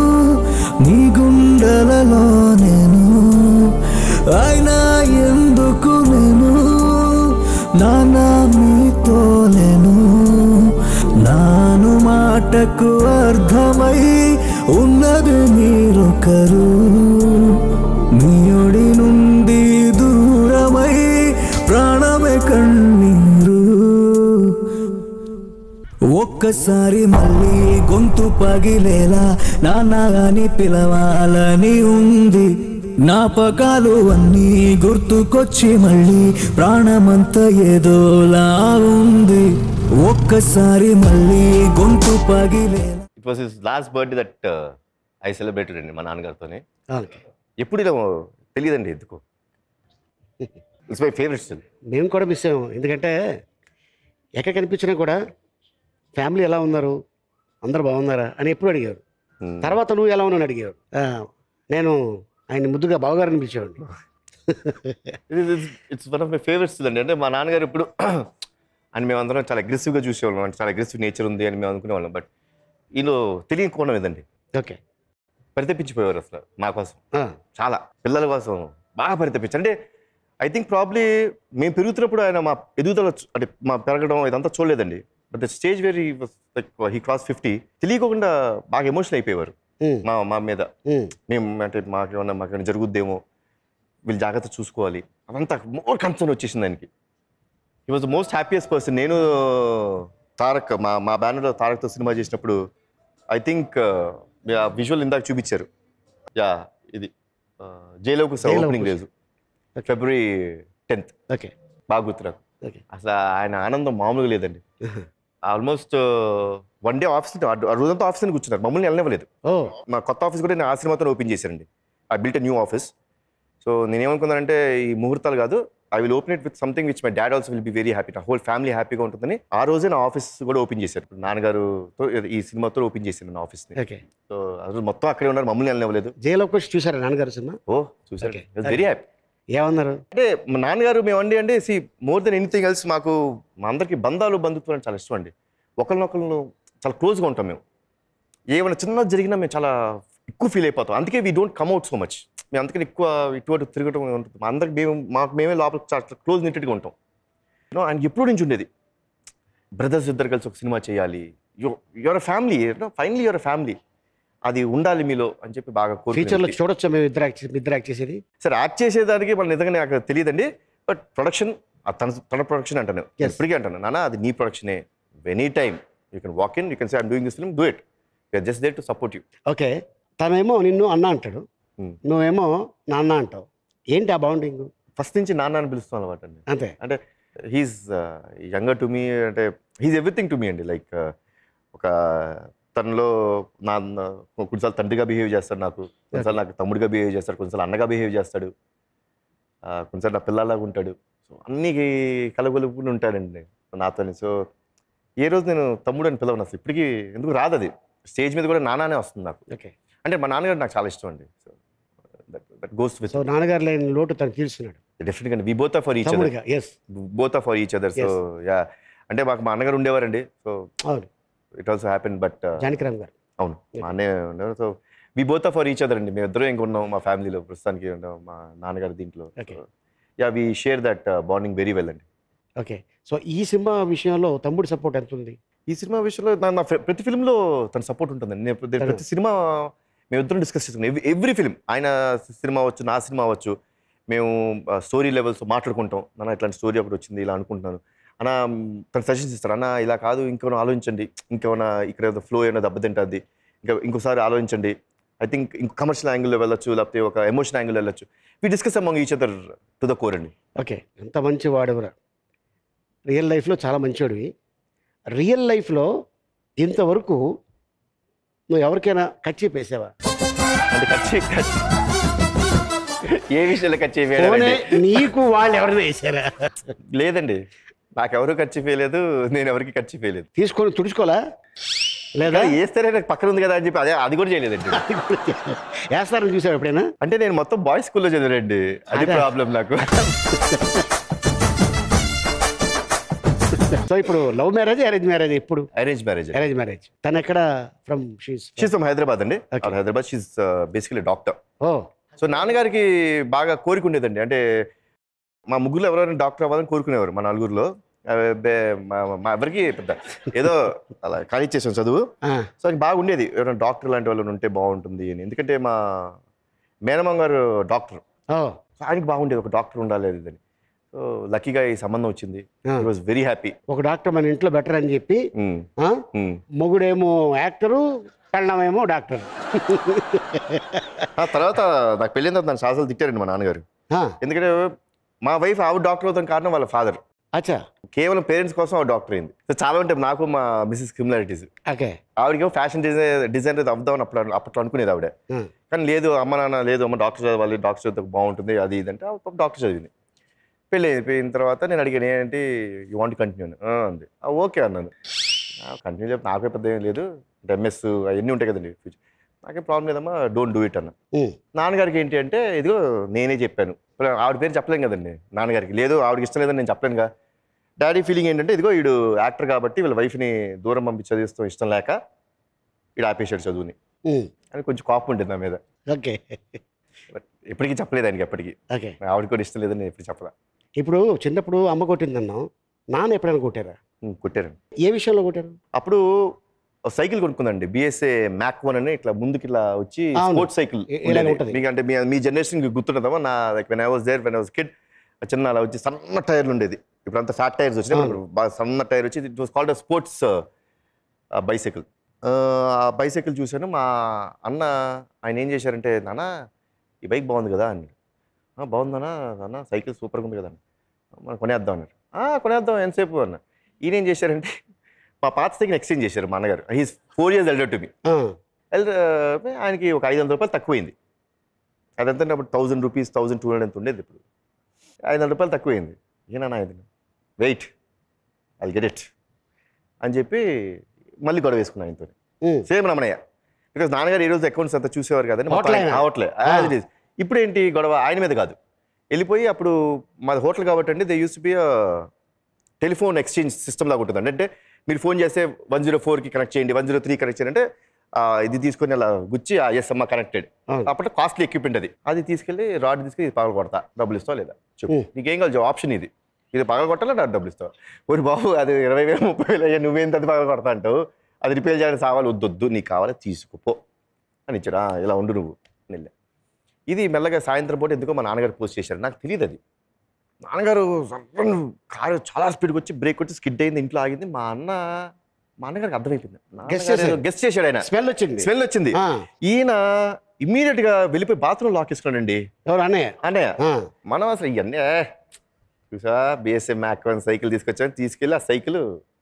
నీ గుండెలలో నేను అయినా ఎందుకు నేను నానా మీతో లేను నాను మాటకు అర్థమై ఉన్నది మీరొకరు మీయుడి నుండి దూరమై ప్రాణమే కన్నీరు ఒక్కసారి మళ్ళీ గొంతు పగిలేలా నాన్న అని పిలవాలని ఉంది జ్ఞాపకాలు అన్నీ గుర్తుకొచ్చి మళ్ళీ ప్రాణమంతా ఏదోలా ఉంది ఒక్కసారి మళ్ళీ గొంతు పగిలేలా it was his last birthday that I celebrated అండి మా నాన్నగారితోనే ఓకే ఎప్పుడు ఇలా తెలియదండి ఎందుకు ఇట్స్ మై ఫేవరెట్ స్టిల్ మేము కూడా మిస్ అయ్యాము ఎందుకంటే ఎక్కడ కనిపించినా కూడా ఫ్యామిలీ ఎలా ఉన్నారు అందరు బాగున్నారా అని ఎప్పుడు అడిగారు తర్వాత నువ్వు ఎలా ఉన్నావు అని అడిగారు ఆ, నేను ఆయన ముద్దుగా బావగారని పిలిచేవాడిని it's one of my favourites అండి అంటే మా నాన్నగారు ఇప్పుడు అని మేమందరం చాలా అగ్రెసివ్గా చూసేవాళ్ళం అంటే చాలా అగ్రెసివ్ నేచర్ ఉంది అని మేము అనుకునేవాళ్ళం బట్ వీళ్ళు తెలియని కోణం ఇదండి ఓకే పరితపించిపోయేవారు అసలు మా కోసం ఆ, చాలా పిల్లల కోసం బాగా పరితపించారు అంటే ఐ థింక్ ప్రాబ్లీ మేము పెరుగుతున్నప్పుడు ఆయన మా ఎదుగుదల చూ- అంటే మా పెరగడం ఇదంతా చూడలేదండి but the stage where like he cross fifty తెలియకుండా బాగా ఎమోషనల్ అయిపోయేవారు ఉమ్, మా మా మీద ఉమ్, మేము అంటే మాకేమన్నా మాకేమైనా జరుగుద్దేమో వీళ్ళు జాగ్రత్త చూసుకోవాలి అదంతా మోర్ కన్సర్న్ వచ్చేసింది దానికి ఈ was the most happiest person నేను తారక్ మా మా బ్యానర్లో తారక్తో సినిమా చేసినప్పుడు ఐ థింక్ విజువల్ ఇందాక చూపించారు యా ఇది జైలోకి జైలవకుశ. ఓపెనింగ్ రోజు ఫిబ్రవరి టెన్త్ ఓకే బాగా గుర్తు నాకు ఓకే అసలు ఆయన ఆనందం మామూలుగా లేదండి ఆల్మోస్ట్ వన్ డే ఆఫీస్ ఆ రోజంతా ఆఫీస్ అని కూర్చున్నారు మమ్మల్ని వెళ్ళనివ్వలేదు ఓ మా కొత్త ఆఫీస్ కూడా నేను ఆ సినిమాతో ఓపెన్ చేశానండి I built new office so నేనేమనుకున్నానంటే ఈ ముహూర్తాలు కాదు I will open it with something which my dad also will be very happy నా హోల్ ఫ్యామిలీ హ్యాపీగా ఉంటుందని ఆ రోజే నా ఆఫీస్ కూడా ఓపెన్ చేశారు ఇప్పుడు నాన్నగారుతో ఈ సినిమాతో ఓపెన్ చేశాను నా ఆఫీస్ని ఓకే సో ఆ రోజు మొత్తం అక్కడే ఉన్నారు మమ్మల్ని వెళ్ళనివ్వలేదు జైలు వచ్చి చూసారా నాన్నగారు సినిమా ఓ చూసారు Okay. వెరీ హ్యాపీ ఏమన్నారు అంటే మా నాన్నగారు మేము అండి అంటే see more than anything else మాకు మా అందరికి బంధాలు బంధుత్వం అంటే చాలా ఇష్టం అండి ఒకరినొకరు చాలా క్లోజ్గా ఉంటాం మేము ఏమైనా చిన్న జరిగినా మేము చాలా ఎక్కువ ఫీల్ అయిపోతాం అందుకే we don't come out so much మేము అందుకని ఎక్కువ ఇటువంటి తిరగటం ఉంటుంది మా అందరికి మేము మాకు మేమే లోపల చాలా క్లోజ్ నిట్టెడ్గా ఉంటాం యూనో ఆయన ఎప్పుడు నుంచి ఉండేది బ్రదర్స్ ఇద్దరు కలిసి ఒక సినిమా చేయాలి your family finally your family అది ఉండాలి మీలో అని చెప్పి బాగా ఫ్యూచర్లో కోరుకుంటున్నాను చూడొచ్చా మేము ఇద్దరు యాక్ట్ చేసి- ఇద్దరు యాక్ట్ చేసేది సరే యాక్ట్ చేసేదానికి మన నిజంగా నాకు తెలియదండి బట్ ప్రొడక్షన్ తన తన ప్రొడక్షన్ అంటాను Yes. ఇప్పటికీ అంటాను నాన్న అది నీ ప్రొడక్షనే any time you can walk in you can say I'm doing this film do it you're just there to support you okay తనేమో నిన్ను అన్న అంటాడు Hmm. నువ్వేమో నాన్న అంటావు ఏంటి ఆ బాండింగ్ ఫస్ట్ నుంచి నాన్న అని పిలుస్తాం అలవాటు అండి అంతే అంటే హీస్ యంగర్ టు మీ అంటే హీస్ ఎవ్రీథింగ్ టు మీ అండి లైక్ ఒక తనలో నా నా- కొన్నిసార్లు తండ్రిగా బిహేవ్ చేస్తాడు నాకు కొన్నిసార్లు నాకు తమ్ముడిగా బిహేవ్ చేస్తాడు కొన్నిసార్లు అన్నగా బిహేవ్ చేస్తాడు ఆ, కొన్నిసార్లు నా పిల్లలాగా ఉంటాడు సో అన్ని కలగొలుపుని ఉంటాడండి నాతోని సో ఏ రోజు నేను తమ్ముడు అని పిలవను అసలు ఇప్పటికీ ఎందుకు రాదు అది స్టేజ్ మీద కూడా నానానే వస్తుంది నాకు ఓకే అంటే మా నాన్నగారు నాకు చాలా ఇష్టం అండి so that goes with so నాన్నగారు లేని లోటు తను తీరుస్తున్నాడు డెఫినెట్గా we both for each other తమ్ముడిగా as both for each other so yeah అంటే మాకు మా అన్నగారు ఉండేవారండి సో అవును it also happen but Janakiram garu అవును మా అన్నయ్య ఉండేవారు so we both for each other అండి మేము ఇద్దరం ఇంకా ఉన్నాం మా ఫ్యామిలీలో ప్రస్తుతానికి ఉన్నాం మా నాన్నగారు దీంట్లో Okay. Yeah we share that bonding very well అండి ఓకే సో ఈ సినిమా విషయంలో తమ్ముడి సపోర్ట్ ఎంత ఉంది ఈ సినిమా విషయంలో నా నా ప్ర- ప్రతి ఫిల్మ్లో తన సపోర్ట్ ఉంటుందండి నేను ప్రతి- ప్రతి సినిమా మేమిద్దరం డిస్కస్ చేసుకున్నాం ఎవ్రీ ఫిల్మ్ ఆయన సినిమా అవ్వచ్చు నా సినిమా అవ్వచ్చు మేము స్టోరీ లెవెల్స్ మాట్లాడుకుంటాం నాన్న ఇట్లాంటి స్టోరీ ఒకటి వచ్చింది ఇలా అనుకుంటున్నాను అన్న మ్, తను సజెషన్స్ ఇస్తారు అన్న ఇలా కాదు ఇంకేమైనా ఆలోచించండి ఇంకేమైనా ఇక్కడ ఫ్లో ఏమైనా దెబ్బతింటుంది ఇంకా ఇంకోసారి ఆలోచించండి ఐ థింక్ ఇంకో కమర్షియల్ యాంగిల్లో వెళ్ళొచ్చు లేకపోతే ఒక ఎమోషన్ యాంగిల్ వెళ్ళొచ్చు we discuss among each other to the core అండి ఓకే ఎంత మంచి వాడువరా రియల్ లైఫ్లో చాలా మంచివాడివి రియల్ లైఫ్లో ఇంతవరకు నువ్వు ఎవరికైనా కచ్చి పేసావా అంటే ఖర్చు ఖర్చు ఏ విషయంలో ఖర్చు పోనీ వేయాలంటే నీకు వాళ్ళు ఎవరైనా వేసారా లేదండి నాకెవరు ఖర్చు చేయలేదు నేను ఎవరికి ఖర్చు చేయలేదు తీసుకొని తుడుచుకోలా లేదా వేస్తారే నాకు పక్కన ఉంది కదా అని చెప్పి అదే అది కూడా చేయలేదండి వేస్తారని చూసావు ఎప్పుడైనా అంటే నేను మొత్తం బాయ్స్ స్కూల్లో చదివానండి అది అదే. ప్రాబ్లం నాకు సో ఇప్పుడు లవ్ మ్యారేజ్ అరేంజ్ మ్యారేజ్ ఇప్పుడు అరేంజ్ మ్యారేజ్ అరేంజ్ మ్యారేజ్ తను ఎక్కడ from she's she's from Hyderabad అండి Okay. Hyderabad she's basically doctor oh so నాన్నగారికి బాగా కోరిక ఉండేదండి అంటే మా ముగ్గురు ఎవరైనా డాక్టర్ అవ్వాలని కోరుకునేవారు మా నలుగురిలో అబ్బే, మా- మా ఎవరికి పెద్ద ఏదో అలా కానిచ్చేసాం చదువు ఆ, సో అది బాగా ఉండేది ఎవరైనా డాక్టర్ లాంటి వాళ్ళు ఉంటే బాగుంటుంది అని ఎందుకంటే మా మేనమామ గారు డాక్టర్ ఓ సో ఆయనకి బాగుండేది ఒక డాక్టర్ ఉండాలి అది అని సో లక్కీగా ఈ సంబంధం వచ్చింది ఆ. ఐ వాజ్ వెరీ హ్యాపీ ఒక డాక్టర్ మన ఇంట్లో బెటర్ అని చెప్పి ఆ, మొగుడేమో యాక్టరు పెళ్ళమేమో డాక్టర్ ఆ తర్వాత నాకు పెళ్ళిన తర్వాత నన్ను శాసలు తిట్టారండి మా నాన్నగారు ఆ, ఎందుకంటే మా వైఫ్ ఆవిడ డాక్టర్ అవుతాం కారణం వాళ్ళ ఫాదర్ అచ్చా కేవలం పేరెంట్స్ కోసం ఆవిడ డాక్టర్ అయింది సో చాలా ఉంటాయి నాకు మా మిస్సెస్ సిమిలారిటీస్ ఓకే ఆవిడకేమో ఫ్యాషన్ డిజైన్ డిజైనర్ అవుదామని అప్పుడు అప్పట్లో అనుకునేది ఆవిడ ఆ, కానీ లేదు అమ్మ నాన్న లేదు అమ్మ డాక్టర్ చదవాలి డాక్టర్ చదివితే బాగుంటుంది అది ఇది అంటే ఆవిడ డాక్టర్ చదివింది పెళ్ళి అయిపోయిన తర్వాత నేను అడిగాను ఏంటి యూ వాంట్ కంటిన్యూ అంది "ఆ, ఓకే అన్నాను కంటిన్యూ చెప్పి నాకే పెద్ద ఏం లేదు ఎంఎస్ అవన్నీ ఉంటాయి కదండి ఫ్యూచర్ నాకేం ప్రాబ్లం లేదమ్మా డోంట్ డూ ఇట్ అన్న ఉమ్, నాన్నగారికి ఏంటి అంటే ఇదిగో నేనే చెప్పాను ఇప్పుడు ఆవిడ పేరు చెప్పలేం కదండి నాన్నగారికి లేదు ఆవిడకి ఇష్టం లేదని నేను చెప్పలేనుగా డాడీ ఫీలింగ్ ఏంటంటే ఇదిగో వీడు యాక్టర్ కాబట్టి వీళ్ళ వైఫ్ని దూరం పంపి చదివిస్తాం ఇష్టం లేక వీడు ఆపేశాడు చదువుని ఉమ్, అని కొంచెం కాపు ఉంటుంది నా మీద ఓకే బట్ ఎప్పటికీ చెప్పలేదు ఆయనకి ఎప్పటికీ ఓకే ఆవిడకి కూడా ఇష్టం లేదని నేను ఎప్పుడు చెప్పలా ఇప్పుడు చిన్నప్పుడు అమ్మ కొట్టిందన్నావు నాన్న ఎప్పుడైనా కొట్టారా ఉమ్, కొట్టారు ఏ విషయంలో కొట్టారు అప్పుడు ఒక సైకిల్ కొనుక్కుందండి బిఎస్ఏ మ్యాక్ వన్ అని ఇట్లా ముందుకి ఇట్లా వచ్చి అవును. స్పోర్ట్స్ సైకిల్ ఇ- ఇలాగ ఉండేది. ఉంటది. మీకు అంటే మీ మీ జనరేషన్ గుర్తుండదమ్మా నా like when I was there when I was kid చిన్న అలా వచ్చి సన్న టైర్లు ఉండేది ఇప్పుడు అంతా ఫ్యాట్ టైర్స్ వచ్చినాయి అవును. ఇప్పుడు బాగా సన్న టైర్ వచ్చి it was called sports bicycle ఆ బైసైకిల్ చూశాను మా అన్న ఆయన ఏం చేశారంటే నాన్న ఈ బైక్ బాగుంది కదా అన్నాడు "ఆ, బాగుందన్నా అన్న సైకిల్ సూపర్గా ఉంది కదా అన్న మనం కొనేద్దాం అన్నారు "ఆ, కొనేద్దాం ఎంతసేపు అన్న ఈయన ఏం చేశారంటే మా పాత సైకిల్ ఎక్స్చేంజ్ చేశారు మా అన్నగారు he's four years elder to me ఆ, ఎల్డర్ ఆయనకి ఒక ఐదు వందల రూపాయలు తక్కువైంది అదంతా అప్పుడు thousand rupees thousand two hundred ఎంత ఉండేది ఇప్పుడు ఐదు వందల రూపాయలు తక్కువైంది ఏనా ఇది వెయిట్ ఐ గెట్ ఇట్ అని చెప్పి మళ్ళీ గొడవ వేసుకున్నాను ఆయనతో ఉమ్, సేమ్ రమణయ్య బికాస్ నాన్నగారు ఈ రోజు అకౌంట్స్ అంతా చూసేవారు కదండి మొత్తం Hotel ఆయన- అయినా? అవట్లే యాజ్ ఇట్ ఈస్ ఇప్పుడు ఏంటి గొడవ ఆయన మీద కాదు వెళ్ళిపోయి అప్పుడు మాది హోటల్ కాబట్టి అండి they use be telephone exchange system లాగా ఉంటుంది అంటే మీరు ఫోన్ చేస్తే వన్ జీరో ఫోర్కి కనెక్ట్ చేయండి వన్ జీరో త్రీ కనెక్ట్ చేయండి అంటే ఆ, ఇది తీసుకొని అలా గుచ్చి ఎస్ అమ్మ కనెక్టెడ్ అవును. అప్పట్లో కాస్ట్లీ ఎక్విప్మెంట్ అది అది తీసుకెళ్ళి రాడ్ తీసుకెళ్ళి ఇది పగల కొడతా డబ్బులు ఇస్తావా లేదా చెప్పు ఉం. నీకేం కావాలి ఆప్షన్ ఇది ఇది పగల కొట్టాలా నాకు డబ్బులు ఇస్తావా ఓరి బాబు అది ఇరవై వేలు ముప్పై వేలు అయ్యా నువ్వేంత అది పగల కొడతా అంటావు అది రిపేర్ చేయడానికి సావాలి వద్దొద్దు నీకు కావాలి తీసుకోపో అని ఇచ్చాడు "ఆ, ఇలా ఉండు నువ్వు అని వెళ్ళా ఇది మెల్లగా సాయంత్రం పూట ఎందుకో మా నాన్నగారు పోస్ట్ చేశారు నాకు తెలియదు అది నాన్నగారు సర్రని కారు చాలా స్పీడ్కి వచ్చి బ్రేక్ కొట్టి స్కిడ్ అయింది ఇంట్లో ఆగింది మా అన్న మా అన్నగారికి అర్థమైపోయింది చేశారు. గెస్ట్ చేశాడు ఆయన స్మెల్ వచ్చింది స్మెల్ వచ్చింది ఆ, ఈయన ఇమ్మీడియట్ గా వెళ్ళిపోయి బాత్రూమ్ లాక్ వేసుకున్నాడండి ఎవరు అన్నయ్య అనే ఆ, మనం అసలు ఇవన్నీ ఏ, చూసా బిఎస్ఎం మ్యాక్ వన్ సైకిల్ తీసుకొచ్చాను తీసుకెళ్ళి ఆ సైకిల్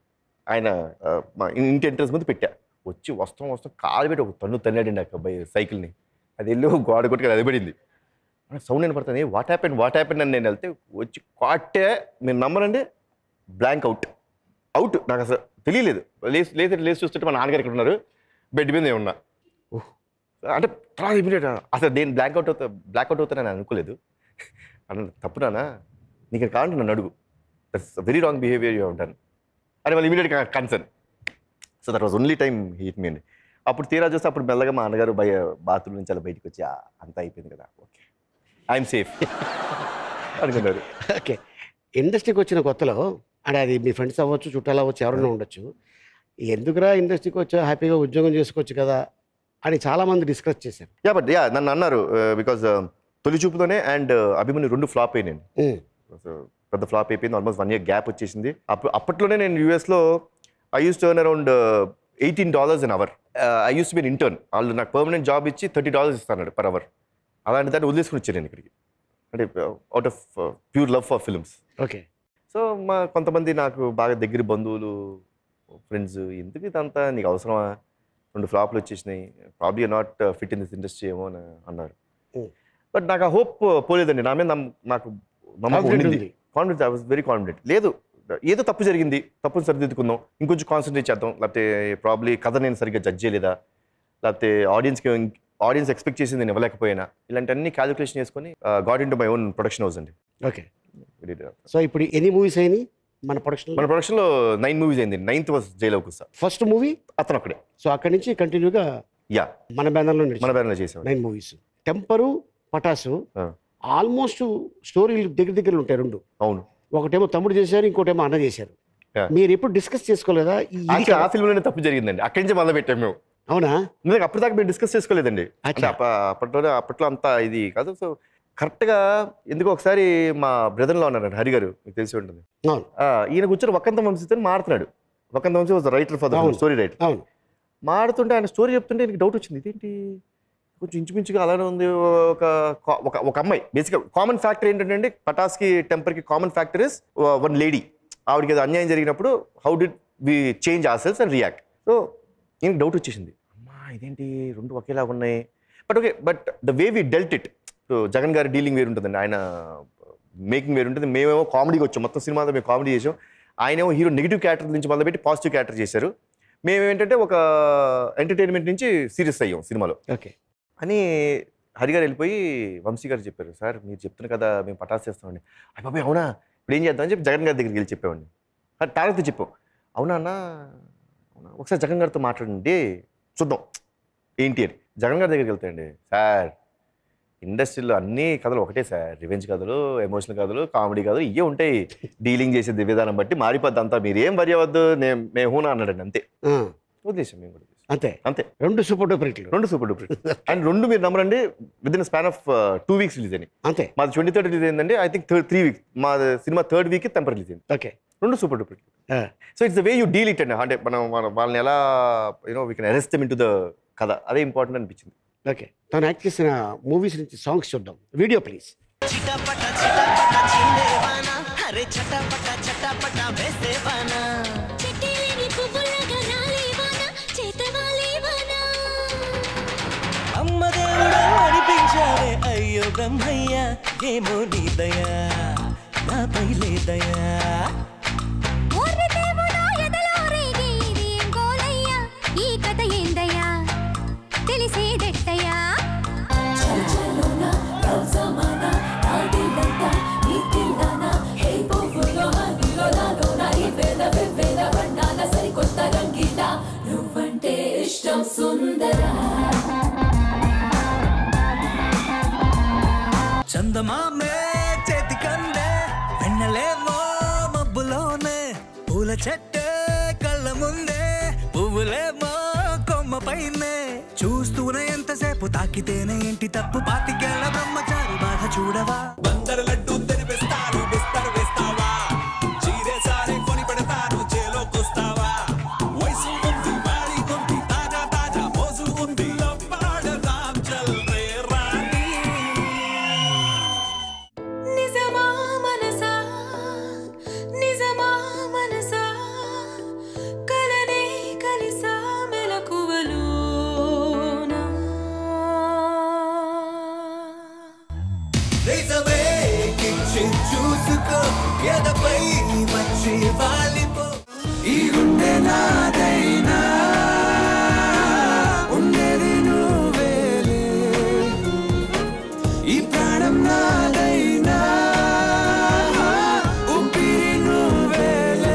ఆయన ఆ, మా ఇంటి ఎంట్రన్స్ ముందు పెట్టా వచ్చి వస్తాం వస్తాం కాలు పెట్టి ఒక తన్ను తన్నాడండి ఆ అబ్బాయి సైకిల్ని అది వెళ్ళి ఒక గోడ కొట్టుకు అది పడింది సౌండ్ వినపడుతుంది వాట్ హ్యాపెన్ వాట్ హ్యాపెన్ అని నేను వెళ్తే వచ్చి కాటే మీరు నమ్మరండి బ్లాంక్ అవుట్ అవుట్ నాకు అసలు తెలియలేదు లేచి లేచి లేచి చూస్తుంటే మా నాన్నగారు ఇక్కడ ఉన్నారు బెడ్ మీద నేను ఉన్నా ఓహ్. అంటే తర్వాత ఇమీడియట్ అసలు నేను బ్లాక్ అవుట్ అవుతా బ్లాక్ అవుట్ అవుతానని అనుకోలేదు అన్న తప్పు నానా నీకు కావాలంటే నన్ను అడుగు that's very wrong behaviour you ఉంటాను అని వాళ్ళు immediate concern so that was only time hit me అండి అప్పుడు తీరా చూస్తే అప్పుడు మెల్లగా మా అన్నగారు బయ బాత్రూమ్ నుంచి అలా బయటకు వచ్చి "ఆ, అంతా అయిపోయింది కదా ఓకే ఐఎమ్ సేఫ్ అనుకున్నారు ఓకే ఇండస్ట్రీకి వచ్చిన కొత్తలో అంటే అది మీ ఫ్రెండ్స్ అవ్వచ్చు చుట్టాలు అవ్వచ్చు ఎవరైనా ఉండొచ్చు ఎందుకురా ఇండస్ట్రీకి వచ్చా హ్యాపీగా ఉద్యోగం చేసుకోవచ్చు కదా అని చాలా మంది డిస్కస్ చేశారు యా బట్ యా నన్ను అన్నారు బికాజ్ తొలి చూపుతోనే అండ్ అభిమన్యు రెండు ఫ్లాప్ అయినాయి ఉమ్, So, పెద్ద ఫ్లాప్ అయిపోయింది ఆల్మోస్ట్ వన్ ఇయర్ గ్యాప్ వచ్చేసింది అప్పుడు అప్పట్లోనే నేను యూఎస్లో I use turn around eighteen dollars an hour I use be intern వాళ్ళు నాకు పర్మనెంట్ జాబ్ ఇచ్చి థర్టీ డాలర్స్ ఇస్తాను పర్ అవర్ అలాంటి దాన్ని వదిలేసుకుని వచ్చాను నేను ఇక్కడికి అంటే out of pure love for films okay so మా కొంతమంది నాకు బాగా దగ్గర బంధువులు ఫ్రెండ్స్ ఎందుకు ఇదంతా నీకు అవసరమా రెండు ఫ్లాప్లు వచ్చేసినాయి probably not fit in this industry ఏమో అని అన్నారు Hmm. బట్ నాకు ఆ హోప్ పోలేదండి నా మీద నమ్మ- నాకు నమ్మకం Confident ఉండింది ఉంది. Confident I was very confident లేదు ఏదో తప్పు జరిగింది తప్పును సరిదిద్దుకుందాం ఇంకొంచెం కాన్సన్ట్రేట్ చేద్దాం లేకపోతే ప్రాబ్లీ కథ నేను సరిగ్గా జడ్జ్ చేయలేదా లేకపోతే ఆడియన్స్కి ఆడియన్స్ ఎక్స్పెక్ట్ చేసింది నేను ఇవ్వలేకపోయినా ఇలాంటివన్నీ క్యాలిక్యులేషన్ చేసుకొని God in to my own production house అండి ఓకే సో ఇప్పుడు ఎన్ని మూవీస్ అయినాయి మన ప్రొడక్షన్ మన ప్రొడక్షన్లో నైన్ మూవీస్ అయింది నైన్త్ వాజ్ జైలవ్ కుస్తా ఫస్ట్ మూవీ అతను ఒకడే సో అక్కడి నుంచి కంటిన్యూగా యా మన బ్యానర్లో మన బ్యానర్లో చేసాం నైన్ మూవీస్ టెంపరు పటాసు ఆ. ఆల్మోస్ట్ స్టోరీలు దగ్గర దగ్గర ఉంటాయి రెండు అవును ఒకటేమో తమ్ముడు చేశారు ఇంకోటేమో అన్న చేశారు Yeah. మీరు ఎప్పుడు డిస్కస్ చేసుకోలేదా ఈ- ఇది యాక్చువల్ ఆ కదా? ఫిల్మ్లోనే తప్పు జరిగిందండి అక్కడి నుంచి మొదలు పెట్టాం మేము అవునా ఎందుకంటే అప్పటిదాకా మేము డిస్కస్ చేసుకోలేదండి అంటే అచ్చా. అప్ప- అప్పట్లోనే అప్పట్లో అంత ఇది కాదు సో కరెక్ట్గా ఎందుకో ఒకసారి మా బ్రదర్లో ఉన్నారండి హరి గారు మీకు తెలిసి ఉంటుంది అవును ఆ, ఈయన కూర్చొని వక్కంత వంశీతో మాడుతున్నాడు Vakkantham Vamsi was writer for the అవును. స్టోరీ రైటర్ అవును మాడుతుంటే ఆయన స్టోరీ చెప్తుంటే എനിക്ക് డౌట్ వచ్చింది ఇదేంటి కొంచెం ఇంచుమించుగా అలానే ఉంది ఒక ఒక ఒక అమ్మాయి బేసిక్గా కామన్ ఫ్యాక్టర్ ఏంటంటే పటాస్కి టెంపర్కి common factor is one lady ఆవిడకి ఏదో అన్యాయం జరిగినప్పుడు how did we change our selves and react so ఈయనకి డౌట్ వచ్చేసింది అమ్మా ఇదేంటి రెండు ఒకేలాగా ఉన్నాయి but okay but the way we dealt it Jagan garu dealing వేరు ఉంటుందండి ఆయన మేకింగ్ వేరు ఉంటుంది మేమేమో కామెడీకి వచ్చాం మొత్తం సినిమాతో మేము కామెడీ చేసాం ఆయనేమో హీరో నెగిటివ్ క్యారెక్టర్ నుంచి మొదలుపెట్టి పాజిటివ్ క్యారెక్టర్ చేశారు మేము ఏంటంటే ఒక ఎంటర్టైన్మెంట్ నుంచి సీరియస్ అయ్యాం సినిమాలో ఓకే అని హరి గారు వెళ్ళిపోయి వంశీ గారు చెప్పారు సార్ మీరు చెప్తున్నారు కదా మేము పటాస్ చేస్తామండి అయ్యి బాబాయ్ అవునా ఇప్పుడు ఏం చేద్దాం అని చెప్పి జగన్ గారి దగ్గరికి వెళ్ళి చెప్పామండి అది తారతో చెప్పాం అవునా అన్న అవునా ఒకసారి జగన్ గారితో మాట్లాడండి చూద్దాం ఏంటి అని జగన్ గారి దగ్గరికి వెళ్తాయండి సార్ ఇండస్ట్రీలో అన్ని కథలు ఒకటే సార్ రివెంజ్ కథలు ఎమోషనల్ కథలు కామెడీ కథలు ఇవే ఉంటాయి డీలింగ్ చేసే విధానం బట్టి మారిపోద్ది అంతా మీరు ఏం వరి అవ్వద్దు నేను మేము హూనా అన్నాడండి అంతే ఆ, వదిలేసాం మేము కూడా అంతే అంతే రెండు సూపర్ డూపర్ హిట్లు రెండు సూపర్ డూపర్ అండ్ రెండు మీరు నమ్మరండి within span of two weeks release అని అంతే మాది ట్వంటీ థర్డ్ రిలీజ్ అయిందండి I think third three weeks మా సినిమా థర్డ్ వీక్ టెంపర్ రిలీజ్ అయింది ఓకే రెండు సూపర్ డూపర్ ఆ, so it's the way you deal it అండి అంటే మనం మన- వాళ్ళని ఎలా you know we can arrest into the కథ అదే ఇంపార్టెంట్ అనిపించింది ఓకే తను యాక్ట్ చేసిన మూవీస్ నుంచి సాంగ్స్ చూద్దాం వీడియో ప్లీజ్ చిటపట చిటపట చిందేవానా అరే చటపట చటపట వేసేవానా చెట్టేలేని పువ్వులాగా రాలేవానా చేతవాలేవానా అమ్మ దేవుడా అనిపించావే అయ్యో బ్రహ్మయ్య ఏమో నీ దయా నాపై లేదయా ఓర్రి దేవుడా ఎదలో రేగే ఇది ఏం గోలయ్యా ఈ కథ ఏందయ్యా తెలిసేదెట్టయ్యా నువ్వంటే ఇష్టం సుందర చెట్టే కళ్ళ ముందే పువ్వులేమో కొమ్మ పైనే చూస్తూనే ఎంతసేపు తాకితేనే ఏంటి తప్పు పాతికేళ్ల బ్రహ్మచారి బాధ చూడవా బందర్ లడ్డు తెరిపిస్తారు బిస్తర్ వేస్తావా చీరే సారే కొని పెడతారు చేలోకొస్తావా వయసు ఉంది బాడి ఉంది తాజా తాజా మోజు ఉంది పాడదాం చల్ రే రాణి నిజమా మనసా నిజమా మనసా కలనే కలిసా మెలకువలోనా నిజమే కిచ్చి చూసుకో ఎదపై వచ్చి వాలిపో ఈ గుండె నాదైనా ఉండేది నువ్వేలే ఈ ప్రాణం నాదైనా ఊపిరి నువ్వేలే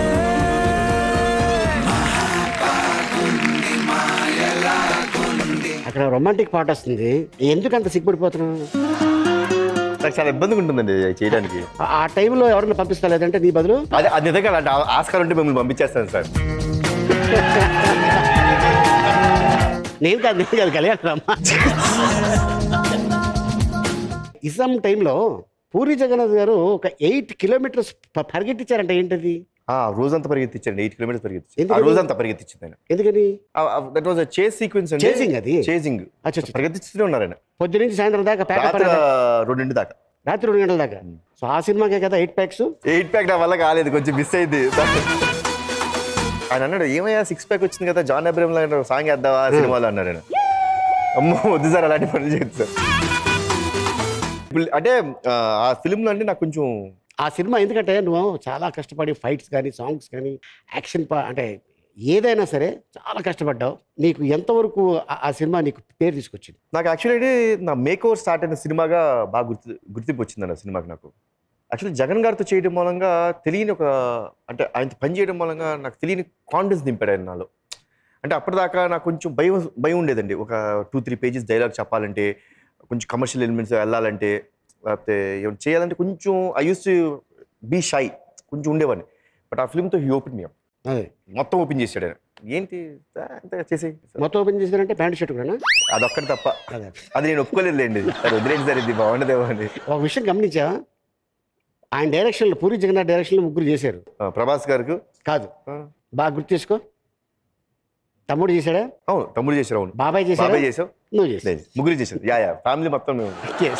అక్కడ రొమాంటిక్ పాట వస్తుంది ఎందుకు అంత సిగ్గుపడిపోతున్నావు నాకు చాలా ఇబ్బందిగా ఉంటుందండి అది చేయడానికి ఆ- ఆ టైంలో ఎవరిని పంపిస్తా లేదంటే నీ బదులు అది అది నిజంగా అలాంటి ఆ- ఆస్కారం ఉంటే మిమ్మల్ని పంపించేస్తాను సార్ నేను కాదు నేను కాదు కళ్యాణ్ రామ్మ ఇసం టైంలో పూరి జగన్నాథ్ గారు ఒక ఎయిట్ కిలోమీటర్స్ ప- పరిగెట్టించారంట ఏంటది ఆ రోజంతా పరిగెత్తించండి ఎయిట్ కిలోమీటర్స్ పరిగెత్తించి ఆ ఎందుకని? రోజంతా పరిగెత్తించింది ఆయన ఎందుకని that was chase sequence Chasing అది? చేసింగ్ అచ్చా, అచ్చా. పరిగెత్తిస్తూనే ఉన్నారు ఆయన పొద్దు నుంచి సాయంత్రం దాకా ప్యాక్ రాత్రి రెండింటి దాకా రాత్రి రెండు గంటల దాకా సో ఆ సినిమాకే కదా ఎయిట్ ప్యాక్స్ ఎయిట్ ప్యాక్ నా వల్ల కాలేదు కొంచెం మిస్ అయింది ఆయన అన్నాడు ఏమయ్యా సిక్స్ ప్యాక్ వచ్చింది కదా జాన్ అబ్రహం లాంటి సాంగ్ వేద్దావా ఆ సినిమాలో అన్నాడు ఆయన అమ్మో వద్దు సార్ అలాంటి పనులు చేయొద్దు సార్ ఇప్పుడు అంటే ఆ, ఆ ఫిల్మ్లో అంటే నాకు కొంచెం ఆ సినిమా ఎందుకంటే నువ్వు చాలా కష్టపడి ఫైట్స్ కానీ సాంగ్స్ కానీ యాక్షన్ పా అంటే ఏదైనా సరే చాలా కష్టపడ్డావు నీకు ఎంతవరకు ఆ- ఆ సినిమా నీకు పేరు తీసుకొచ్చింది నాకు యాక్చువల్లీ నా మేక్ ఓవర్ స్టార్ట్ అయిన సినిమాగా బాగా గుర్తు గుర్తింపు వచ్చిందండి ఆ సినిమాకి నాకు యాక్చువల్లీ జగన్ గారితో చేయడం మూలంగా తెలియని ఒక అంటే ఆయనతో పని చేయడం మూలంగా నాకు తెలియని కాన్ఫిడెన్స్ నింపాడు ఆయన నాలో అంటే అప్పటిదాకా నాకు కొంచెం భయం భయం ఉండేదండి ఒక టూ త్రీ పేజెస్ డైలాగ్ చెప్పాలంటే కొంచెం కమర్షియల్ ఎలిమెంట్స్ వెళ్ళాలంటే లేకపోతే ఏమైనా చేయాలంటే కొంచెం I use to be shy కొంచెం ఉండేవాడిని బట్ ఆ ఫిల్మ్తో హీ ఓపెన్ మీ అదే మొత్తం ఓపెన్ చేశాడు ఆయన ఏంటి అంత చేసి మొత్తం ఓపెన్ చేశారంటే ప్యాంట్ షర్ట్ కూడా అదొక్కటి తప్ప అదే అది నేను ఒప్పుకోలేదులేండి సరే వదిలేండి సార్ ఇది బాగుండదేమో అని ఒక విషయం గమనించా ఆయన డైరెక్షన్లో పూరి జగన్నాథ్ డైరెక్షన్లో ముగ్గురు చేశారు ఆ, ప్రభాస్ గారికి కాదు ఆ, బాగా గుర్తు చేసుకో తమ్ముడు చేశాడా అవును తమ్ముడు చేశారు అవును బాబాయ్ చేశాడా బాబాయ్ చేసావు నువ్వు చేసావు లేదు ముగ్గురు చేశారు యా యా ఫ్యామిలీ మొత్తం మేము Yes.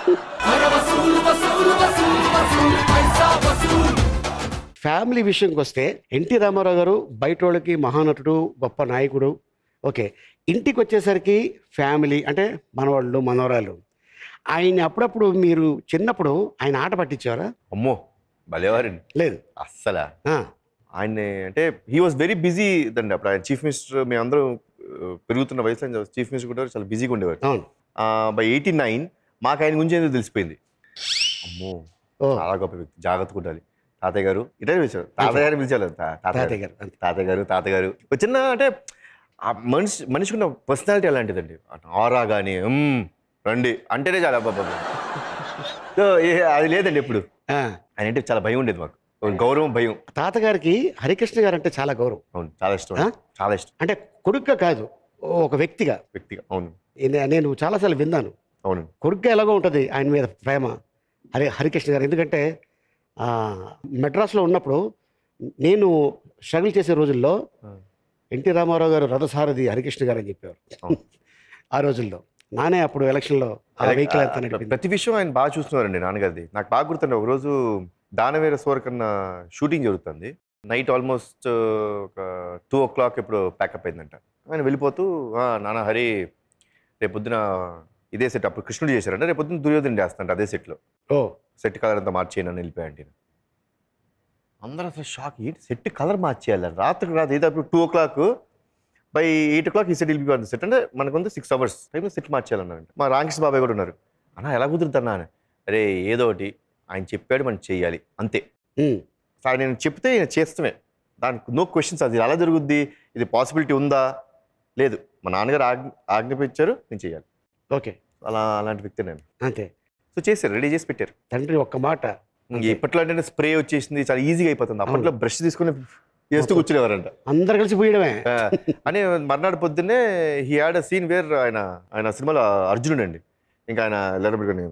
ఫ్యామిలీ విషయంకి వస్తే ఎన్టీ రామారావు గారు బయట వాళ్ళకి మహానటుడు గొప్ప నాయకుడు ఓకే ఇంటికి వచ్చేసరికి ఫ్యామిలీ అంటే మనవాళ్ళు మనవరాలు ఆయన అప్పుడప్పుడు మీరు చిన్నప్పుడు ఆయన ఆట పట్టించారా అమ్మో భలేవారండి లేదు అస్సలా ఆ, ఆయన్ని అంటే హీ వాస్ వెరీ బిజీ దండి అప్పుడు ఆయన చీఫ్ మినిస్టర్ మేమందరం ఆ, పెరుగుతున్న వయసులో చీఫ్ మినిస్టర్ కూడా చాలా బిజీగా ఉండేవారు అవును బై ఎయిటీ నైన్ మాకు ఆయన గురించి ఏదో తెలిసిపోయింది అమ్మో ఓ చాలా గొప్ప వ్యక్తి జాగ్రత్తగా ఉండాలి తాతయ్య గారు ఇటే పిలిచారు తాతయ్య గారు పిలిచారు తా- తాతయ్య తాతయ్య గారు గారు అంతే. తాతయ్య గారు తాతయ్య గారు ఒక చిన్న అంటే ఆ మనిషి మనిషికి ఉన్న పర్సనాలిటీ అలాంటిదండి ఆరా కానీ రండి అంటేనే చాలా అబ్బబ్బబ్బ. సో ఏ- అది లేదండి ఎప్పుడు ఆ, ఆయన అంటే చాలా భయం ఉండేది మాకు ఒక గౌరవం భయం తాతగారికి హరికృష్ణ గారు అంటే చాలా గౌరవం అవును చాలా ఇష్టం ఆ? చాలా ఇష్టం అంటే కొడుగ్గా కాదు ఒక వ్యక్తిగా వ్యక్తిగా అవును నే- నేను చాలాసార్లు విన్నాను అవును కొడుగ్గా ఎలాగో ఉంటుంది ఆయన మీద ప్రేమ హరి హరికృష్ణ గారు ఎందుకంటే ఆ, మెడ్రాస్లో ఉన్నప్పుడు నేను స్ట్రగుల్ చేసే రోజుల్లో ఆ. ఎన్టీ రామారావు గారు రథసారథి హరికృష్ణ గారు అని చెప్పేవారు అవును. ఆ రోజుల్లో నానే అప్పుడు ఎలక్షన్లో ఆ వెహికల్ అంతా నడిపింది. ప్రతి విషయం ఆయన బాగా చూస్తున్నారండి నాన్నగారిది నాకు బాగా గుర్తుండే ఒకరోజు దానవీర సూరకన్న షూటింగ్ జరుగుతుంది నైట్ ఆల్మోస్ట్ ఒక టూ ఓ క్లాక్ ఇప్పుడు ప్యాకప్ అయిందంట ఆయన వెళ్ళిపోతూ "ఆ, నాన్న హరి రేపొద్దున ఇదే సెట్ అప్పుడు కృష్ణుడు చేశారంటే రేపొద్దున దుర్యోధన చేస్తాంట అదే సెట్లో ఓ సెట్ కలర్ అంతా మార్చేయను అని వెళ్ళిపోయాయంటే అందరూ అసలు షాక్ ఏంటి సెట్ కలర్ మార్చేయాలి రాత్రికి రాత్రి ఏదో two o'clock by eight o'clock ఈ సెట్ వెళ్ళిపోయింది సెట్ అంటే మనకుంది సిక్స్ అవర్స్ టైంలో సెట్ మార్చేయాలన్నారంట మా రామకృష్ణ బాబాయ్ కూడా ఉన్నారు అన్న ఎలా కుదురుతున్నా అని అరే ఏదో ఒకటి ఆయన చెప్పాడు మనం చేయాలి అంతే ఉమ్, సార్ నేను చెప్తే ఈయన చేస్తమే దానికి నో క్వశ్చన్స్ అది ఎలా జరుగుద్ది ఇది పాసిబిలిటీ ఉందా లేదు మా నాన్నగారు ఆజ్ఞ ఆజ్ఞాపించారు నేను చేయాలి ఓకే అలా అలాంటి వ్యక్తి నేను అంతే సో చేశారు రెడీ చేసి పెట్టారు తండ్రి ఒక్క మాట ఇప్పట్లో అంటే స్ప్రే వచ్చేసింది చాలా ఈజీగా అయిపోతుంది అప్పట్లో బ్రష్ తీసుకుని చేస్తూ కూర్చునేవారంట అందరు కలిసి పోయడమే ఆ, అని మర్నాడు పొద్దున్నే he had a scene where ఆయన ఆయన సినిమాలో అర్జునుడు అండి ఇంకా ఆయన లెరబెట్టుకొని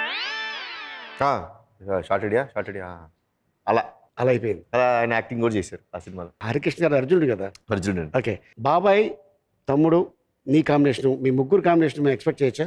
షార్ట్ ఐడియా షార్ట్ ఐడియా అలా అలా అయిపోయింది అలా ఆయన యాక్టింగ్ కూడా చేశారు ఆ సినిమాలో హరికృష్ణ గారు అర్జునుడు కదా అర్జునుడు అండి ఓకే బాబాయ్ తమ్ముడు నీ కాంబినేషన్ మీ ముగ్గురు కాంబినేషన్ మేము ఎక్స్పెక్ట్ చేయొచ్చా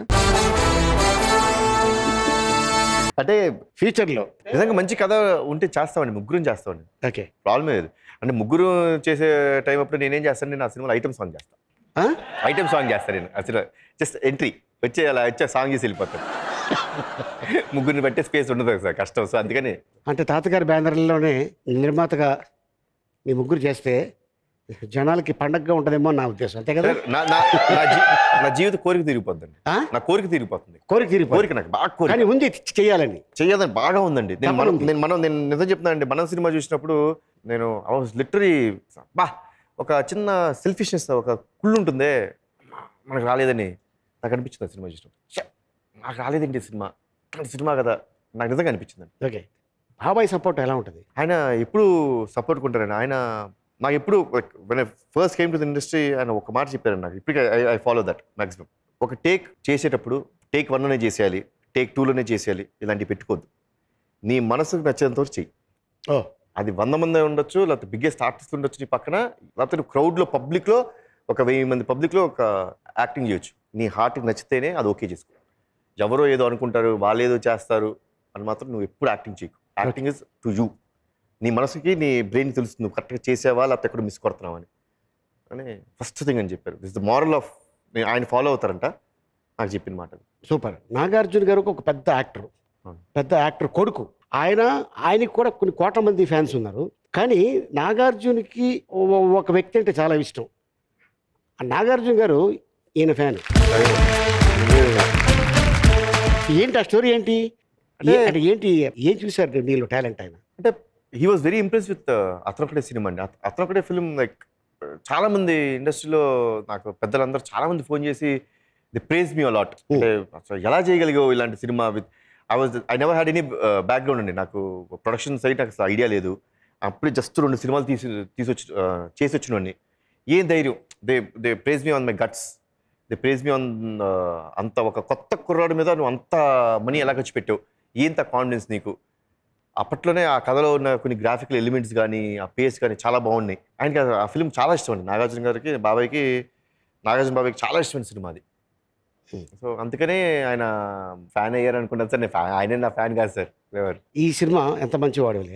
అంటే ఫ్యూచర్లో నిజంగా మంచి కథ ఉంటే చేస్తామండి ముగ్గురు చేస్తామండి ఓకే ప్రాబ్లం లేదు అంటే ముగ్గురు చేసే టైం అప్పుడు నేనేం చేస్తాను నేను ఆ సినిమాలో ఐటమ్ సాంగ్ చేస్తాను ఆ? ఐటమ్ సాంగ్ చేస్తాను నేను అసలు జస్ట్ ఎంట్రీ వచ్చే అలా వచ్చే సాంగ్ చేసి వెళ్ళిపోతాను ముగ్గురిని బట్టే స్పేస్ ఉండదు సార్ కష్టం సో అందుకని అంటే తాతగారి బ్యానర్లోనే నిర్మాతగా మీ ముగ్గురు చేస్తే జనాలకి పండగగా ఉంటుందేమో నా ఉద్దేశం అంతే కదా నా నా నా జీ- నా జీవిత కోరిక తీరిపోద్దండి ఆ? నా కోరిక తీరిపోతుంది కోరిక తీరిపోయి కోరిక నాకు బాగా కోరిక కానీ ఉంది చేయాలని చెయ్యాలని బాగా ఉందండి నేను తపన మనం ఉంది. నేను మనం నేను నిజం చెప్తున్నానండి మనం సినిమా చూసినప్పుడు నేను ఐ వాజ్ లిటరీ బా ఒక చిన్న సెల్ఫిష్నెస్ ఒక కుళ్ళు ఉంటుందే మనకు రాలేదని నాకు అనిపించింది ఆ సినిమా చూసినప్పుడు ఛే, నాకు రాలేదండి ఈ సినిమా ఇట్లాంటి సినిమా కదా నాకు నిజంగా అనిపించిందండి ఓకే బాబాయ్ సపోర్ట్ ఎలా ఉంటుంది ఆయన ఎప్పుడు సపోర్ట్ కొంటారండి ఆయన నాకు ఎప్పుడు when first came to the industry ఆయన ఒక మాట చెప్పారండి నాకు ఇప్పటికే ఐ ఫాలో దట్ మాక్సిమం ఒక టేక్ చేసేటప్పుడు టేక్ వన్లోనే చేసేయాలి టేక్ టూలోనే చేసేయాలి ఇలాంటివి పెట్టుకోవద్దు నీ మనసుకు నచ్చేంత వరకు చెయ్యి ఓ అది వంద మంది ఉండొచ్చు లేకపోతే బిగ్గెస్ట్ ఆర్టిస్ట్ ఉండొచ్చు నీ పక్కన లేకపోతే క్రౌడ్లో పబ్లిక్లో ఒక వెయ్యి మంది పబ్లిక్లో ఒక యాక్టింగ్ చేయొచ్చు నీ హార్ట్కి నచ్చితేనే అది ఓకే చేసుకో ఎవరో ఏదో అనుకుంటారు వాళ్ళు ఏదో చేస్తారు అని మాత్రం నువ్వు ఎప్పుడు యాక్టింగ్ చేయకు యాక్టింగ్ ఇస్ టు యూ నీ మనసుకి నీ బ్రెయిన్ తెలుస్తుంది నువ్వు కరెక్ట్గా చేసావా లేకపోతే ఎక్కడ మిస్ కొడుతున్నావు అని అని ఫస్ట్ థింగ్ అని చెప్పారు దిస్ ద మారల్ ఆఫ్ ఆయన ఫాలో అవుతారంట నాకు చెప్పిన మాట అది. సూపర్ నాగార్జున గారు ఒక పెద్ద యాక్టర్ అవును. పెద్ద యాక్టర్ కొడుకు ఆయన ఆయనకి కూడా కొన్ని కోట్ల మంది ఫ్యాన్స్ ఉన్నారు కానీ నాగార్జునకి ఓ- ఒక వ్యక్తి అంటే చాలా ఇష్టం ఆ నాగార్జున గారు ఈయన ఫ్యాన్ ఏంటి ఆ స్టోరీ ఏంటి అంటే- ఏ- అంటే ఏంటి ఏం చూసారు నీళ్ళు టాలెంట్ ఆయన అంటే he was very impress with అతనొకటే సినిమా అండి అత- అతనొకటే ఫిల్మ్ లైక్ చాలా మంది ఇండస్ట్రీలో నాకు పెద్దలందరూ చాలా మంది ఫోన్ చేసి ది ప్రేజ్ మీ అలాట్ అంటే అసలు ఎలా చేయగలిగావు ఇలాంటి cinema with I was I never had any background అండి నాకు ప్రొడక్షన్ సైడ్ నాకు అసలు ఐడియా లేదు అప్పుడే జస్ట్ రెండు సినిమాలు తీసి తీసుకొచ్చి ఆ, చేసి వచ్చినోడిని ఏం ధైర్యం they they praise me on my guts they praise me on అంత ఒక కొత్త కుర్రాడు మీద నువ్వు అంత మనీ ఎలా ఖర్చు పెట్టావు ఏంత కాన్ఫిడెన్స్ నీకు అప్పట్లోనే ఆ కథలో ఉన్న కొన్ని గ్రాఫికల్ ఎలిమెంట్స్ కానీ ఆ పేస్ కానీ చాలా బాగున్నాయి ఆయనకి ఆ- ఆ ఫిల్మ్ చాలా ఇష్టం అండి నాగార్జున గారికి బాబాయ్కి నాగార్జున బాబాయ్కి చాలా ఇష్టమైన సినిమా అది సో అందుకనే ఆయన ఫ్యాన్ అయ్యారు అనుకున్నాను సార్ నేను ఫ్యాన్ ఆయనే నా ఫ్యాన్ కాదు సార్ ఎవరు ఈ సినిమా ఎంత మంచివాడులే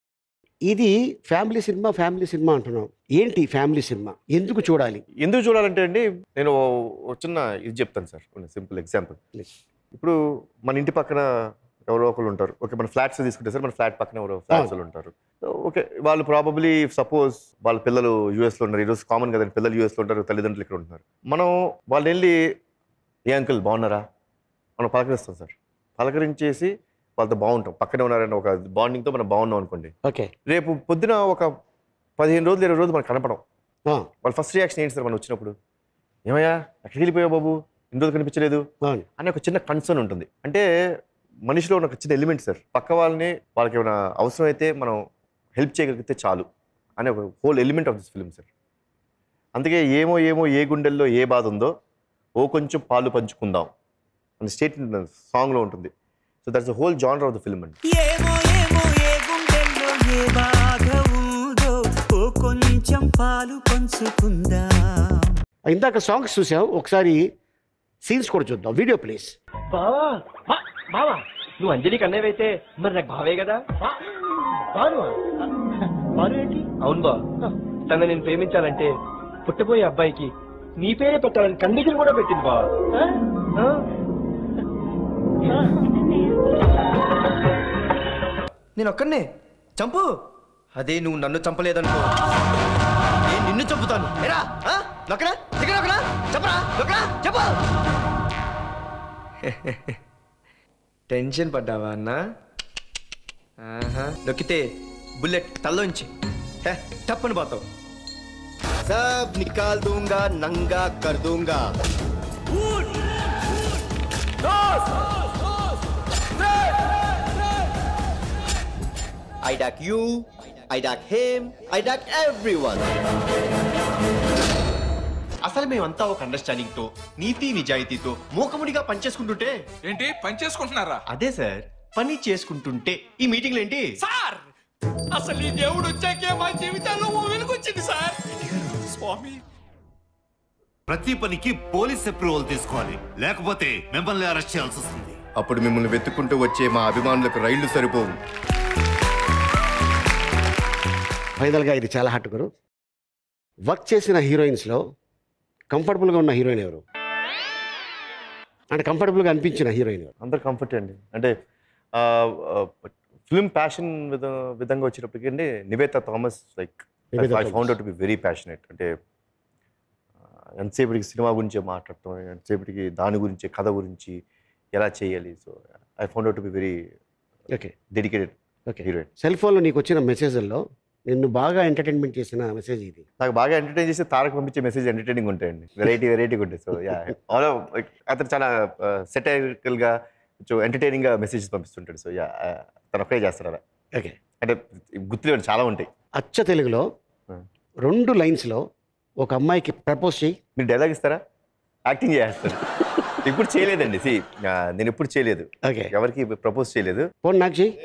ఇది ఫ్యామిలీ సినిమా ఫ్యామిలీ సినిమా అంటున్నాం ఏంటి ఫ్యామిలీ సినిమా ఎందుకు చూడాలి ఎందుకు చూడాలంటే అండి నేను ఓ- ఓ చిన్న ఇది చెప్తాను సార్ సింపుల్ ఎగ్జాంపుల్ Please. ఇప్పుడు మన ఇంటి పక్కన ఎవరో ఒకరు ఉంటారు ఓకే మన ఫ్లాట్స్ తీసుకుంటే సార్ మన ఫ్లాట్ పక్కన ఎవరో ఫ్లాట్స్ వాళ్ళు ఉంటారు ఓకే వాళ్ళు ప్రాబబ్లీ సపోజ్ వాళ్ళ పిల్లలు యూఎస్లో ఉన్నారు ఈరోజు కామన్ కదండి పిల్లలు యూఎస్లో ఉంటారు తల్లిదండ్రులు ఇక్కడ ఉంటున్నారు మనం వాళ్ళు వెళ్ళి ఏ అంకుల్ బాగున్నారా మనం పలకరిస్తాం సార్ పలకరించేసి వాళ్ళతో బాగుంటాం పక్కనే ఉన్నారని ఒక బాండింగ్తో మనం బాగున్నాం అనుకోండి ఓకే రేపు పొద్దున ఒక పదిహేను రోజులు ఇరవై రోజులు మనకు కనపడం ఆ, వాళ్ళ ఫస్ట్ రియాక్షన్ ఏంటి సార్ మనం వచ్చినప్పుడు ఏమయ్యా ఎక్కడికి వెళ్ళిపోయావు బాబు ఇన్ని రోజులు కనిపించలేదు అవును అని ఒక చిన్న కన్సర్న్ ఉంటుంది అంటే మనిషిలో ఉన్న ఒక చిన్న ఎలిమెంట్ సార్ పక్క వాళ్ళని వాళ్ళకి ఏమైనా అవసరం అయితే మనం హెల్ప్ చేయగలిగితే చాలు అనే ఒక whole element of this film sir అందుకే ఏమో ఏమో ఏ గుండెల్లో ఏ బాధ ఉందో ఓ కొంచెం పాలు పంచుకుందాం అని స్టేట్మెంట్ సాంగ్లో ఉంటుంది so that's the whole genre of the film అండి ఏమో ఏమో ఏ గుండెల్లో ఏ బాధ ఉందో ఓ కొంచెం పాలు పంచుకుందాం ఇందాక సాంగ్స్ చూసాం ఒకసారి సీన్స్ కూడా చూద్దాం వీడియో ప్లీజ్ బావా బా- బావా నువ్వు అంజలికి అన్నయ్యవైతే మరి నాకు బావే కదా బాను బాను ఏంటి అవును బా తన నేను ప్రేమించాలంటే పుట్టబోయే అబ్బాయికి నీ పేరే పెట్టాలని కండిషన్ కూడా పెట్టింది బా నేను ఒక్కనే చంపు అదే నువ్వు నన్ను చంపలేదనుకో నేను నిన్ను చంపుతాను ఎరా ఆ? నొక్కరా దిగ నొక్కరా చెప్పరా నొక్కరా చెప్పు టెన్షన్ పడ్డావా అన్న ఆహా నొక్కితే బుల్లెట్ తల్లోంచి హే, టప్పని పోతావు సబ్ నికాల్ దూంగా నంగా కర్ దూంగా I duck you, I duck him, I duck everyone. అసలు మేమంతా ఒక అండర్స్టాండింగ్ తో నీతి నిజాయితీతో మూకముడిగా పనిచేసుకుంటుంటే ఏంటి పని చేసుకుంటున్నారా అదే సార్ పని చేసుకుంటుంటే ఈ మీటింగ్లు ఏంటి సార్ అసలు ఈ దేవుడు వచ్చాకే మా జీవితాల్లో ఓ వెలుగొచ్చింది సార్ స్వామి ప్రతి పనికి పోలీస్ అప్రూవల్ తీసుకోవాలి లేకపోతే మిమ్మల్ని అరెస్ట్ చేయాల్సి వస్తుంది అప్పుడు మిమ్మల్ని వెతుక్కుంటూ వచ్చే మా అభిమానులకు రైళ్లు సరిపోవు ఫైనల్గా ఇది చాలా హాట్ గురు వర్క్ చేసిన హీరోయిన్స్లో కంఫర్టబుల్గా ఉన్న హీరోయిన్ ఎవరు అంటే కంఫర్టబుల్గా అనిపించిన హీరోయిన్ ఎవరు అందరు కంఫర్ట్ అండి అంటే ఫిల్మ్ ప్యాషన్ విధ విధంగా వచ్చేటప్పటికి అండి Nivetha Thomas like Nivetha I Thomas. Found out be very passionate అంటే ఆ, ఎంతసేపటికి సినిమా గురించే మాట్లాడటం ఎంతసేపటికి దాని గురించి కథ గురించి ఎలా చేయాలి so I found out be very okay dedicated okay heroine cell ఫోన్లో నీకు వచ్చిన మెసేజ్ల్లో నిన్ను బాగా ఎంటర్టైన్మెంట్ చేసిన మెసేజ్ ఇది నాకు బాగా ఎంటర్టైన్ చేస్తే తారక్ పంపించే మెసేజ్ ఎంటర్టైనింగ్ ఉంటాయండి వెరైటీ వెరైటీగా ఉంటాయి సో యా ఆల్ అతను చాలా సెటైరికల్గా కొంచెం ఎంటర్టైనింగ్గా మెసేజెస్ పంపిస్తుంటాడు సో యా తను ఒక్కడే చేస్తారు అలా ఓకే అంటే గుర్తులేవు చాలా ఉంటాయి అచ్చ తెలుగులో రెండు లైన్స్లో ఒక అమ్మాయికి ప్రపోజ్ చేయి మీరు డైలాగ్ ఇస్తారా యాక్టింగ్ చేస్తారు ఇప్పుడు చేయలేదండి సి నేను ఎప్పుడు చేయలేదు ఓకే ఎవరికి ప్రపోజ్ చేయలేదు ఫోన్ నాకు చెయ్యి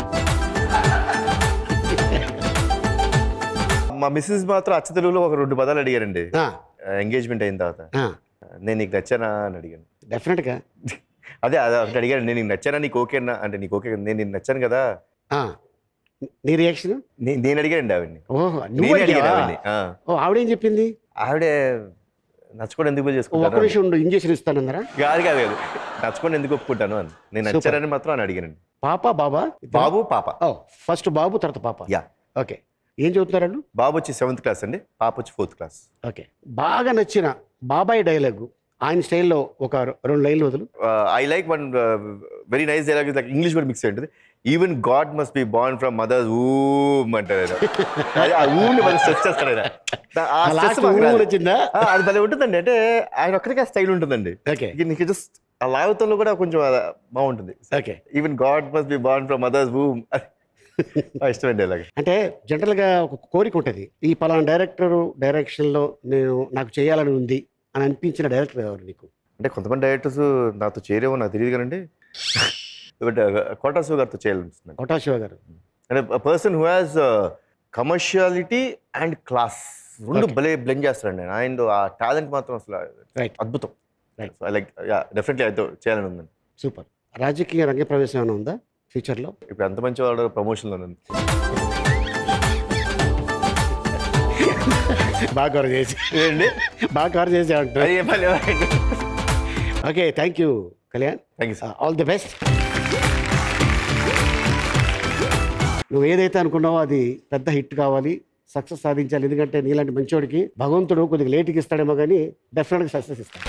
మా మిస్సెస్ మాత్రం అచ్చ తెలుగులో ఒక రెండు పదాలు అడిగారండి ఎంగేజ్మెంట్ అయిన తర్వాత నేను నీకు నచ్చానా అని అడిగాను డెఫినెట్గా అదే అదే ఒకటి అడిగాను నేను నీకు నచ్చానా నీకు ఓకేనా అంటే నీకు ఓకే నేను నీకు నచ్చాను కదా నీ రియాక్షన్ నే- నేను అడిగానండి ఆవిడ్ని ఓహో నువ్వు నేనే అడిగాను అడిగావా? ఆవిడ్ని ఆ. ఓ ఆవిడేం చెప్పింది ఆవిడే నచ్చుకోవడం ఎందుకు పెళ్లి ఒక్క చేసుకుంటాను నిమిషం ఉండు ఇంజక్షన్ ఇస్తానన్నారా కాదు కాదు కాదు నచ్చుకోవడం ఎందుకు ఒప్పుకుంటాను అని నేను Super. నచ్చానని మాత్రం అని అడిగానండి పాప బాబా బాబు పాప ఓ ఫస్ట్ బాబు తర్వాత పాప యా ఓకే ఏం చదువుతున్నారు బాబు వచ్చి సెవెంత్ క్లాస్ అండి పాప వచ్చి ఫోర్త్ క్లాస్ ఓకే బాగా నచ్చిన బాబాయ్ డైలాగు ఆయన స్టైల్లో ఒక రెండు లైన్లు వదులు I like one very nice dialogue like English కూడా మిక్స్ ఉంటుంది even God must be born from mothers um అంటారు ఆయన. అది ఆ ఊని మనం స్ట్రెస్ చేస్తారు ఆయన ఆ ఆ stress last మాకు ఊ రాదు. వచ్చిందా? ఆ, అది భలే ఉంటుందండి అంటే ఆయన ఒక్కడికే స్టైల్ ఉంటుందండి ఓకే ఇక నీకు జస్ట్ ఆ లాగుతంలో కూడా కొంచెం అది బాగుంటుంది okay even God must be born from mothers um ఇష్టమైన డైలాగ్ అంటే జనరల్గా ఒక కోరిక ఉంటుంది ఈ పలానా డైరెక్టర్ డైరెక్షన్లో నేను నాకు చేయాలని ఉంది అని అనిపించిన డైరెక్టర్ ఎవరు నీకు అంటే కొంతమంది డైరెక్టర్స్ నాతో చేరేమో నాకు తెలియదు కానండి బట్ కోటాసు గారితో చేయాలనిపిస్తుంది కోటా శివ గారు అంటే person who has commerciality and class రెండు Okay. భలే బ్లెండ్ చేస్తారండి ఆయన ఆయన ఆ టాలెంట్ మాత్రం అసలు Right. అద్భుతం Right. లైక్ డెఫినెట్లీ అయితే చేయాలని ఉందండి సూపర్ రాజకీయ రంగ ప్రవేశం ఏమైనా ఉందా ఫ్యూచర్లో ఇప్పుడు ఎంత మంచి వాళ్ళు ప్రమోషన్లో ఉంది బాగా కవర్ చేసి ఏంటి బాగా కవర్ చేసి అది ఏం పని? Okay thank you Kalyan thank you sir all the best నువ్వు ఏదైతే అనుకున్నావో అది పెద్ద హిట్ కావాలి సక్సెస్ సాధించాలి ఎందుకంటే నీలాంటి మంచోడికి భగవంతుడు కొద్దిగా లేట్కి ఇస్తాడేమో కానీ డెఫినెట్గా సక్సెస్ ఇస్తాడు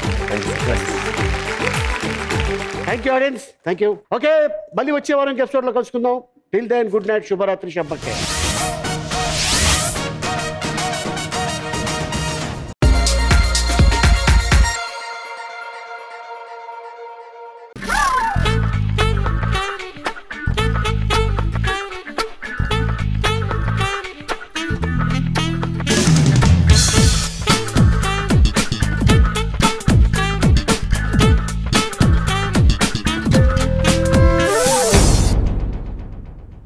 thank you audience thank you okay మళ్ళీ వచ్చే వారం ఎపిసోడ్లో కలుసుకుందాం టిల్ దెన్ గుడ్ నైట్ శుభరాత్రి శబ్బకే